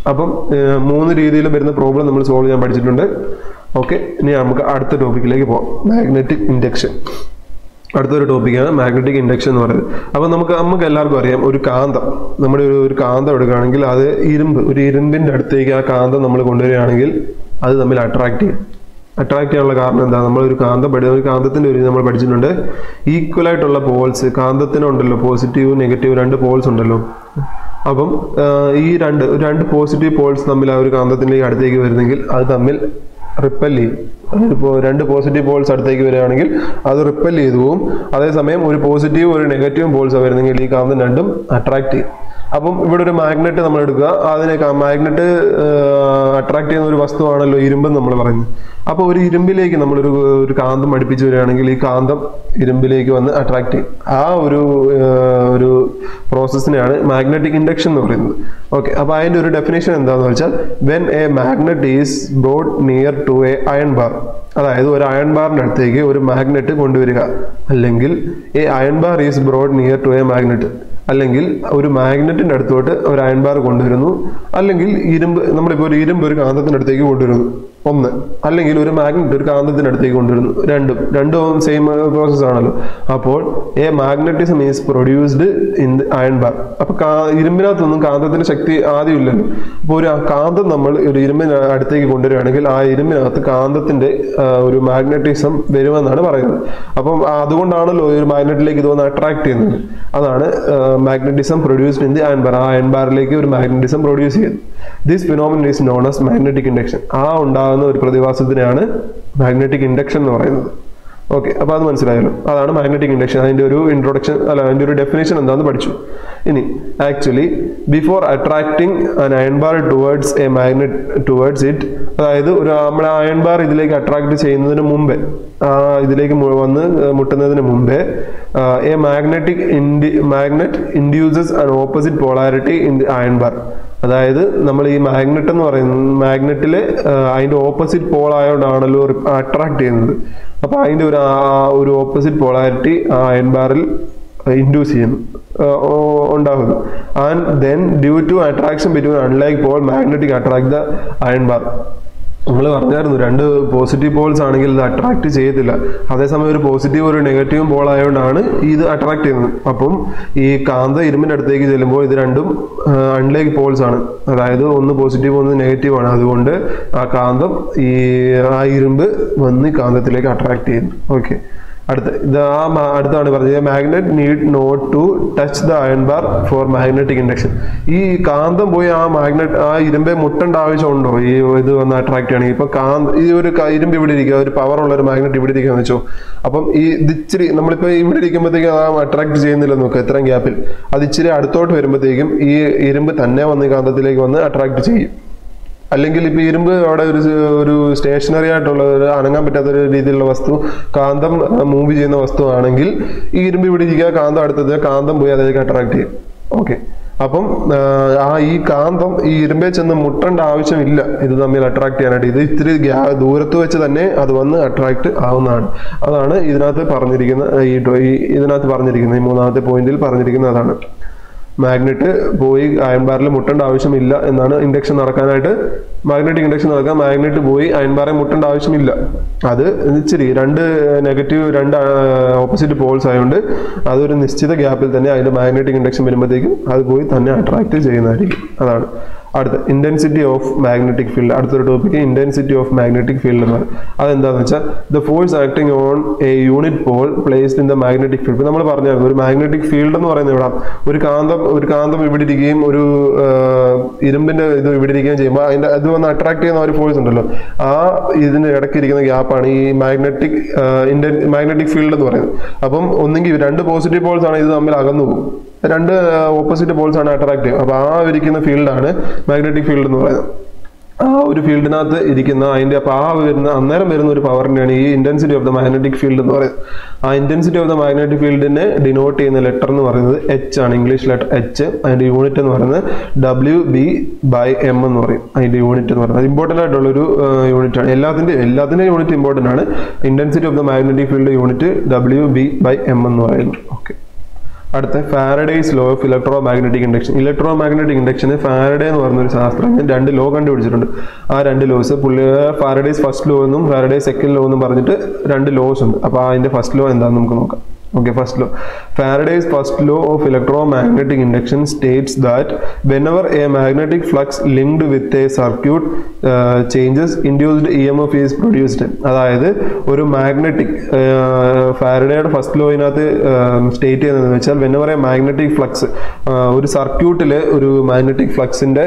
Speaker 1: അപ്പം ഏർ, മൂന്ന് രീതിയിൽ വരുന്ന പ്രോബ്ലം നമ്മൾ സോൾവ് ചെയ്യാൻ പഠിച്ചിട്ടുണ്ട് ഓക്കെ ഇനി നമുക്ക് അടുത്ത ടോപ്പിക്കിലേക്ക് പോകാം മാഗ്നറ്റിക് ഇൻഡക്ഷൻ അടുത്തൊരു ടോപ്പിക്കാണ് മാഗ്നറ്റിക് ഇൻഡക്ഷൻ എന്ന് പറയുന്നത് അപ്പോൾ നമുക്ക് നമുക്ക് എല്ലാവർക്കും അറിയാം ഒരു കാന്തം നമ്മുടെ ഒരു ഒരു കാന്തം എടുക്കുകയാണെങ്കിൽ അത് ഇരുമ്പ് ഒരു ഇരുമ്പിൻ്റെ അടുത്തേക്ക് ആ കാന്തം നമ്മൾ കൊണ്ടുവരികയാണെങ്കിൽ അത് തമ്മിൽ അട്രാക്ട് ചെയ്യും അട്രാക്ട് ചെയ്യാനുള്ള കാരണം എന്താ നമ്മൾ ഒരു കാന്തം പഠി ഒരു കാന്തത്തിൻ്റെ ഒരു നമ്മൾ പഠിച്ചിട്ടുണ്ട് ഈക്വൽ ആയിട്ടുള്ള പോൾസ് കാന്തത്തിനുണ്ടല്ലോ പോസിറ്റീവ് നെഗറ്റീവ് രണ്ട് പോൾസ് ഉണ്ടല്ലോ അപ്പം ആ, ഈ രണ്ട് രണ്ട് പോസിറ്റീവ് പോൾസ് തമ്മിൽ ആ ഒരു കാന്തത്തിലേക്ക് അടുത്തേക്ക് വരുന്നെങ്കിൽ അത് തമ്മിൽ റിപ്പൽ ചെയ്യും ഇപ്പോൾ രണ്ട് പോസിറ്റീവ് പോൾസ് അടുത്തേക്ക് വരികയാണെങ്കിൽ അത് റിപ്പൽ ചെയ്തു പോകും അതേസമയം ഒരു പോസിറ്റീവ് ഒരു നെഗറ്റീവ് പോൾസ് വരുന്നെങ്കിൽ ഈ കാന്തം രണ്ടും അട്രാക്ട് ചെയ്യും അപ്പം ഇവിടെ ഒരു മാഗ്നറ്റ് നമ്മൾ എടുക്കുക അതിനെ മാഗ്നറ്റ് അട്രാക്ട് ചെയ്യുന്ന ഒരു വസ്തുവാണല്ലോ ഇരുമ്പ് നമ്മൾ പറയുന്നത് അപ്പോൾ ഒരു ഇരുമ്പിലേക്ക് നമ്മളൊരു ഒരു കാന്തം അടുപ്പിച്ച് വരികയാണെങ്കിൽ ഈ കാന്തം ഇരുമ്പിലേക്ക് വന്ന് അട്രാക്ട് ചെയ്യും ആ ഒരു ആ, ഒരു പ്രോസസ്സിനെയാണ് മാഗ്നറ്റിക് ഇൻഡക്ഷൻ എന്ന് പറയുന്നത് ഓക്കെ അപ്പോൾ അതിൻ്റെ ഒരു ഡെഫിനേഷൻ എന്താണെന്ന് വെച്ചാൽ when a magnet is brought near to a iron bar അതായത് ഒരു അയൺ ബാറിൻ്റെ അടുത്തേക്ക് ഒരു മാഗ്നറ്റ് കൊണ്ടുവരിക അല്ലെങ്കിൽ a iron bar is brought near to a magnet അല്ലെങ്കിൽ ഒരു മാഗ്നറ്റിന്റെ അടുത്തോട്ട് ഒരു അയൺ ബാർ കൊണ്ടുവരുന്നു അല്ലെങ്കിൽ ഇരുമ്പ് നമ്മളിപ്പോൾ ഒരു ഇരുമ്പ് ഒരു കാന്തത്തിന്റെ അടുത്തേക്ക് കൊണ്ടുവരുന്നു ഒന്ന് അല്ലെങ്കിൽ ഒരു മാഗ്നറ്റ് ഒരു കാന്തത്തിന്റെ അടുത്തേക്ക് കൊണ്ടുവരുന്നു രണ്ടും രണ്ടും സെയിം പ്രോസസ് ആണല്ലോ അപ്പോൾ a magnetism is produced in the iron bar അപ്പൊ കാ- ഇരുമ്പിനകത്തൊന്നും കാന്തത്തിന്റെ ശക്തി ആദ്യം ഇല്ലല്ലോ അപ്പോൾ ഒരു കാന്തം നമ്മൾ ഒരു ഇരുമ്പിന് അടുത്തേക്ക് കൊണ്ടുവരികയാണെങ്കിൽ ആ ഇരുമ്പിനകത്ത് കാന്തത്തിന്റെ ആ, ഒരു മാഗ്നറ്റിസം വരുമെന്നാണ് പറയുന്നത് അപ്പം അതുകൊണ്ടാണല്ലോ ഈ ഒരു മാഗ്നറ്റിലേക്ക് ഇത് വന്ന് അട്രാക്ട് ചെയ്യുന്നത് അതാണ് magnetism produced in the iron bar ആ അയൺ ബാറിലേക്ക് ഒരു മാഗ്നറ്റിസം പ്രൊഡ്യൂസ് ചെയ്യുന്നത് this phenomenon is known as magnetic induction ആ ഉണ്ടാകുന്ന ഒരു പ്രതിഭാസത്തിനെയാണ് മാഗ്നറ്റിക് ഇൻഡക്ഷൻ എന്ന് പറയുന്നത് ഓക്കെ അപ്പോൾ അത് മനസ്സിലായല്ലോ അതാണ് മാഗ്നറ്റിക് ഇൻഡക്ഷൻ അതിൻ്റെ ഒരു ഇൻട്രൊഡക്ഷൻ അല്ല അതിൻ്റെ ഒരു ഡെഫിനേഷൻ എന്താണെന്ന് പഠിച്ചു ഇനി actually before attracting an iron bar towards a magnet towards it അതായത് ഒരു നമ്മുടെ അയൺ ബാർ ഇതിലേക്ക് അട്രാക്ട് ചെയ്യുന്നതിന് മുമ്പേ ആ ഇതിലേക്ക് മു- വന്ന് മുട്ടുന്നതിന് മുമ്പേ എ മാഗ്നറ്റിക് ഇൻഡി magnet induces an opposite polarity in the iron bar അതായത് നമ്മൾ ഈ മാഗ്നറ്റ് എന്ന് പറയുന്നത് മാഗ്നറ്റിൽ അതിന്റെ ഓപ്പോസിറ്റ് പോൾ ആയതുകൊണ്ടാണല്ലോ അട്രാക്ട് ചെയ്യുന്നത് അപ്പൊ അതിന്റെ ഒരു ആ ഒരു ഓപ്പോസിറ്റ് പോളാരിറ്റി ആ അയൺ ബാറിൽ ഇൻഡ്യൂസ് ചെയ്യുന്നു ആ, ഓ- ഉണ്ടാകുന്നു and then due to attraction between unlike pole magnetic attract the iron bar നമ്മൾ പറഞ്ഞായിരുന്നു രണ്ട് പോസിറ്റീവ് പോൾസ് ആണെങ്കിൽ ഇത് അട്രാക്ട് ചെയ്യത്തില്ല അതേസമയം ഒരു പോസിറ്റീവ് ഒരു നെഗറ്റീവ് പോൾ ആയതുകൊണ്ടാണ് ഇത് അട്രാക്ട് ചെയ്യുന്നത് അപ്പം ഈ കാന്ത ഇരുമ്പിന്റെ അടുത്തേക്ക് ചെല്ലുമ്പോൾ ഇത് രണ്ടും അൺലൈക്ക് പോൾസ് ആണ് അതായത് ഒന്ന് പോസിറ്റീവ് ഒന്ന് നെഗറ്റീവ് ആണ് അതുകൊണ്ട് ആ കാന്തം ഈ ആ ഇരുമ്പ് വന്ന് ഈ കാന്തത്തിലേക്ക് അട്രാക്ട് ചെയ്യുന്നു ഓക്കെ അടുത്ത ഇത് ആ മ- അടുത്താണ് പറഞ്ഞത് magnet need not to touch the iron bar for magnetic induction ഈ കാന്തം പോയി ആ മാഗ്നറ്റ് ആ ഇരുമ്പെ മുട്ടേണ്ട ആവശ്യമുണ്ടോ ഈ ഇത് വന്ന് അട്രാക്ട് ചെയ്യണമെങ്കിൽ ഇപ്പൊ കാന്ത ഈ ഒരു ക- ഇരുമ്പ് ഇവിടെ ഇരിക്കുക ഒരു പവർ ഉള്ള ഒരു മാഗ്നറ്റ് ഇവിടെ ഇരിക്കുകയെന്ന് വെച്ചോ അപ്പം ഈ ഇത് ഇച്ചിരി നമ്മളിപ്പോ ഇവിടെ ഇരിക്കുമ്പോഴത്തേക്കും ആ അട്രാക്ട് ചെയ്യുന്നില്ല നോക്കുക ഇത്രയും ഗ്യാപ്പിൽ അത് ഇച്ചിരി അടുത്തോട്ട് വരുമ്പോഴത്തേക്കും ഈ ഇരുമ്പ് തന്നെ വന്ന് ഈ കാന്തത്തിലേക്ക് വന്ന് അട്രാക്ട് ചെയ്യും അല്ലെങ്കിൽ ഇപ്പൊ ഇരുമ്പ് അവിടെ ഒരു സ് ഒരു സ്റ്റേഷനറി ആയിട്ടുള്ള ഒരു അനങ്ങാൻ പറ്റാത്ത ഒരു രീതിയിലുള്ള വസ്തു കാന്തം മൂവ് ചെയ്യുന്ന വസ്തു ആണെങ്കിൽ ഈ ഇരുമ്പ് ഇവിടെ ഇരിക്കുക കാന്തം അടുത്തത് കാന്തം പോയി അതിലേക്ക് അട്രാക്ട് ചെയ്യും ഓക്കെ അപ്പം ആ, ആ ഈ കാന്തം ഈ ഇരുമ്പെ ചെന്ന് മുട്ടേണ്ട ആവശ്യമില്ല ഇത് തമ്മിൽ അട്രാക്ട് ചെയ്യാനായിട്ട് ഇത് ഇത്തിരി ഗ്യാ- ദൂരത്ത് വെച്ച് തന്നെ അത് വന്ന് അട്രാക്ട് ആവുന്നതാണ് അതാണ് ഇതിനകത്ത് പറഞ്ഞിരിക്കുന്ന ഈ ടോ- ഈ ഇതിനകത്ത് പറഞ്ഞിരിക്കുന്ന ഈ മൂന്നാമത്തെ പോയിന്റിൽ പറഞ്ഞിരിക്കുന്ന അതാണ് മാഗ്നറ്റ് പോയി അയൺ ബാറിൽ മുട്ടേണ്ട ആവശ്യമില്ല എന്നാണ് ഇൻഡക്ഷൻ നടക്കാനായിട്ട് മാഗ്നറ്റിക് ഇൻഡക്ഷൻ നടക്കാൻ മാഗ്നറ്റ് പോയി അയൺ ബാറിൽ മുട്ടേണ്ട ആവശ്യമില്ല അത് ഇച്ചിരി രണ്ട് നെഗറ്റീവ് രണ്ട് ഓപ്പോസിറ്റ് പോൾസ് ആയതുകൊണ്ട് അതൊരു നിശ്ചിത ഗ്യാപ്പിൽ തന്നെ അതിന്റെ മാഗ്നറ്റിക് ഇൻഡക്ഷൻ വരുമ്പോഴത്തേക്കും അത് പോയി തന്നെ അട്രാക്ട് ചെയ്യുന്നതായിരിക്കും അതാണ് അടുത്ത ഇന്റൻസിറ്റി ഓഫ് മാഗ്നറ്റിക് ഫീൽഡ് അടുത്തൊരു topic intensity of magnetic field എന്ന് പറയും അതെന്താണെന്ന് വെച്ചാൽ the force acting on a unit pole placed in the magnetic field നമ്മൾ പറഞ്ഞായിരുന്നു ഒരു മാഗ്നറ്റിക് ഫീൽഡ് എന്ന് പറയുന്നത് ഇവിടെ ഒരു കാന്തം ഒരു കാന്തം ഇവിടെ ഇരിക്കുകയും ഒരു ആ, ഇരുമ്പിന്റെ ഇത് ഇവിടെ ഇരിക്കുകയും ചെയ്യുമ്പോൾ അതിന്റെ അത് വന്ന് അട്രാക്ട് ചെയ്യുന്ന ഒരു ഫോഴ്സ് ഉണ്ടല്ലോ ആ ഇതിന്റെ ഇടയ്ക്ക് ഇരിക്കുന്ന ഗ്യാപ്പാണ് ഈ മാഗ്നറ്റിക് ഇന്റൻ മാഗ്നറ്റിക് ഫീൽഡ് എന്ന് പറയുന്നത് അപ്പം ഒന്നെങ്കിൽ രണ്ട് പോസിറ്റീവ് പോൾസ് ആണ് ഇത് തമ്മിൽ അകന്നു പോകും രണ്ട് ഓപ്പോസിറ്റ് പോൾസ് ആണ് അട്രാക്ട് ചെയ്യുക അപ്പൊ ആ ഇരിക്കുന്ന ഫീൽഡാണ് മാഗ്നറ്റിക് ഫീൽഡ് എന്ന് പറയുന്നത് ആ ഒരു ഫീൽഡിനകത്ത് ഇരിക്കുന്ന അതിന്റെ അപ്പൊ ആ വരുന്ന അന്നേരം വരുന്ന ഒരു പവറിന്റെയാണ് ഈ intensity of the magnetic field എന്ന് പറയുന്നത് ആ ഇന്റൻസിറ്റി ഓഫ് ദ മാഗ്നറ്റിക് ഫീൽഡിനെ ഡിനോട്ട് ചെയ്യുന്ന ലെറ്റർ എന്ന് പറയുന്നത് എച്ച് ആണ് ഇംഗ്ലീഷ് ലെറ്റർ എച്ച് അതിന്റെ യൂണിറ്റ് എന്ന് പറയുന്നത് ഡബ്ല്യു ബി ബൈ എം എന്ന് പറയും അതിന്റെ യൂണിറ്റ് എന്ന് പറയുന്നത് ഇമ്പോർട്ടന്റ് ആയിട്ടുള്ള ഒരു യൂണിറ്റ് ആണ് എല്ലാത്തിന്റെ എല്ലാത്തിന്റെ യൂണിറ്റ് ഇമ്പോർട്ടന്റ് ആണ് intensity of the magnetic field unit W B by M എന്ന് പറയുന്നു ഓക്കെ അടുത്ത Faraday's law of electromagnetic induction electromagnetic ഇൻഡക്ഷന് ഫാരഡേ എന്ന് പറഞ്ഞ ഒരു ശാസ്ത്രജ്ഞൻ രണ്ട് ലോ കണ്ടുപിടിച്ചിട്ടുണ്ട് ആ രണ്ട് ലോസ് പുള്ളി ഫാരഡേസ് ഫസ്റ്റ് ലോ എന്നും ഫാരഡേസ് സെക്കൻഡ് ലോ എന്നും പറഞ്ഞിട്ട് രണ്ട് ലോസ് ഉണ്ട് അപ്പോൾ അതിന്റെ ഫസ്റ്റ് ലോ എന്താണെന്ന് നമുക്ക് നോക്കാം Okay, first law. Faraday's first law of electromagnetic induction states that whenever a magnetic flux linked with a circuit uh, changes, induced EMF is produced. അതായത് ഒരു മാഗ്നറ്റിക് ഫാരഡേയുടെ ഫസ്റ്റ് ലോയിനകത്ത് സ്റ്റേറ്റ് ചെയ്യുന്നതെന്ന് വെച്ചാൽ വെനവർ എ മാഗ്നറ്റിക് ഫ്ലക്സ് ഒരു സർക്യൂട്ടിൽ ഒരു magnetic ഫ്ലക്സിന്റെ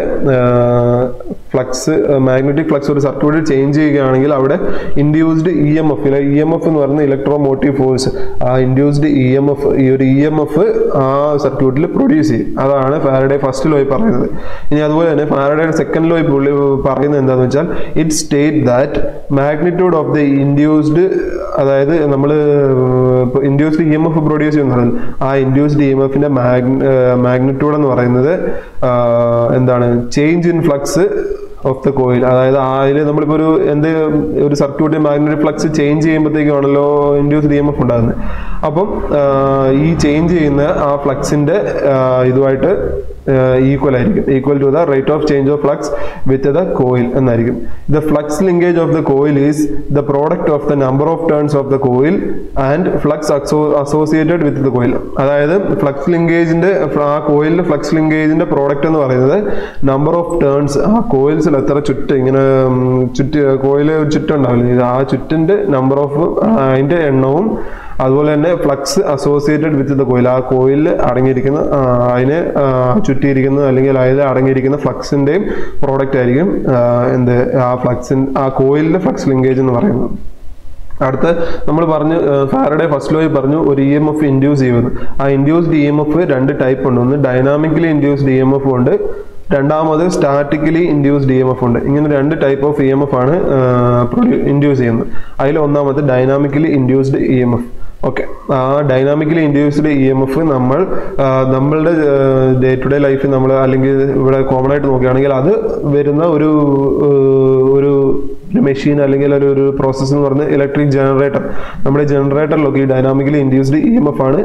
Speaker 1: ഫ്ലക്സ് മാഗ്നറ്റിക് ഫ്ലക്സ് ഒരു സർക്യൂട്ടിൽ ചേഞ്ച് ചെയ്യുകയാണെങ്കിൽ അവിടെ induced E M F E M F എന്ന് പറയുന്ന ഇലക്ട്രോ മോട്ടീവ് ഫോഴ്സ് ആ ഇൻഡ്യൂസ്ഡ് ഇ എം എഫ് ഈ ഒരു ഇ എം എഫ് ആ സർക്യൂട്ടിൽ പ്രൊഡ്യൂസ് ചെയ്യും അതാണ് ഫാരഡേ ഫസ്റ്റ് ലോയിൽ പറയുന്നത് ഇനി അതുപോലെ തന്നെ ഫാരഡേയുടെ സെക്കൻഡ് ലോയിൽ പുള്ളി പറയുന്നത് എന്താണെന്ന് വെച്ചാൽ it state that magnitude of the induced അതായത് നമ്മൾ induced E M F produce ചെയ്യുന്നത് ആ ഇൻഡ്യൂസ്ഡ് ഇ എം എഫിന്റെ മാഗ്നിറ്റ്യൂഡ് എന്ന് പറയുന്നത് ആ, എന്താണ് change in flux of the coil അതായത് അതിൽ നമ്മളിപ്പോൾ ഒരു എന്ത് ഒരു സർക്യൂട്ടിൽ മാഗ്നറ്റിക് ഫ്ലക്സ് ചേഞ്ച് ചെയ്യുമ്പോഴത്തേക്കാണല്ലോ ഇൻഡ്യൂസ് ഇ എം എഫ് ഉണ്ടാകുന്നത് അപ്പം ആ, ഈ ചേഞ്ച് ചെയ്യുന്ന ആ ഫ്ലക്സിന്റെ ഇതുമായിട്ട് ഈക്വൽ ആയിരിക്കും equal to the rate of change of flux with the coil എന്നായിരിക്കും the flux linkage of the coil is the product of the number of turns of the coil and flux associated with the coil അതായത് flux ലിങ്കേജിന്റെ ആ കോയിലിന്റെ flux ലിങ്കേജിന്റെ product എന്ന് പറയുന്നത് number of turns ആ കോയിൽസിൽ എത്ര ചുറ്റ് ഇങ്ങനെ ഉം, ചുറ്റ് കോയില് ചുറ്റുണ്ടാവില്ല ആ ചുറ്റിന്റെ നമ്പർ ഓഫ് അതിന്റെ എണ്ണവും അതുപോലെ തന്നെ flux associated with the coil ആ കോയിലിൽ അടങ്ങിയിരിക്കുന്ന ആ, അതിന് ആ, ചുറ്റിയിരിക്കുന്ന അല്ലെങ്കിൽ അതിൽ അടങ്ങിയിരിക്കുന്ന ഫ്ലക്സിന്റെയും പ്രോഡക്റ്റ് ആയിരിക്കും ആ, എന്ത് ആ ഫ്ലക്സിൻ ആ കോയിലിന്റെ ഫ്ലക്സ് ലിങ്കേജ് എന്ന് പറയുന്നത് അടുത്ത് നമ്മൾ പറഞ്ഞു ഫാരഡേ ഫസ്റ്റ് ലോയിൽ പറഞ്ഞു ഒരു ഇ എം എഫ് ഇൻഡ്യൂസ് ചെയ്യുന്നത് ആ ഇൻഡ്യൂസ്ഡ് ഇ എം എഫ് രണ്ട് ടൈപ്പ് ഉണ്ട് ഒന്ന് dynamically induced E M F ഉണ്ട് രണ്ടാമത് statically induced E M F ഉണ്ട് ഇങ്ങനെ രണ്ട് type of E M F ആണ് ഇൻഡ്യൂസ് ചെയ്യുന്നത് അതിൽ ഒന്നാമത് dynamically induced E M F okay ആ dynamically induced E M F നമ്മൾ ആ, നമ്മളുടെ ഡേ ടു ഡേ ലൈഫിൽ നമ്മൾ അല്ലെങ്കിൽ ഇവിടെ കോമൺ ആയിട്ട് നോക്കുകയാണെങ്കിൽ അത് വരുന്ന ഒരു ഏഹ്, ഒരു മെഷീൻ അല്ലെങ്കിൽ ഒരു ഒരു പ്രോസസ്സ് എന്ന് പറയുന്നത് ഇലക്ട്രിക് ജനറേറ്റർ നമ്മുടെ ജനറേറ്ററിലൊക്കെ ഈ dynamically induced E M F ആണ്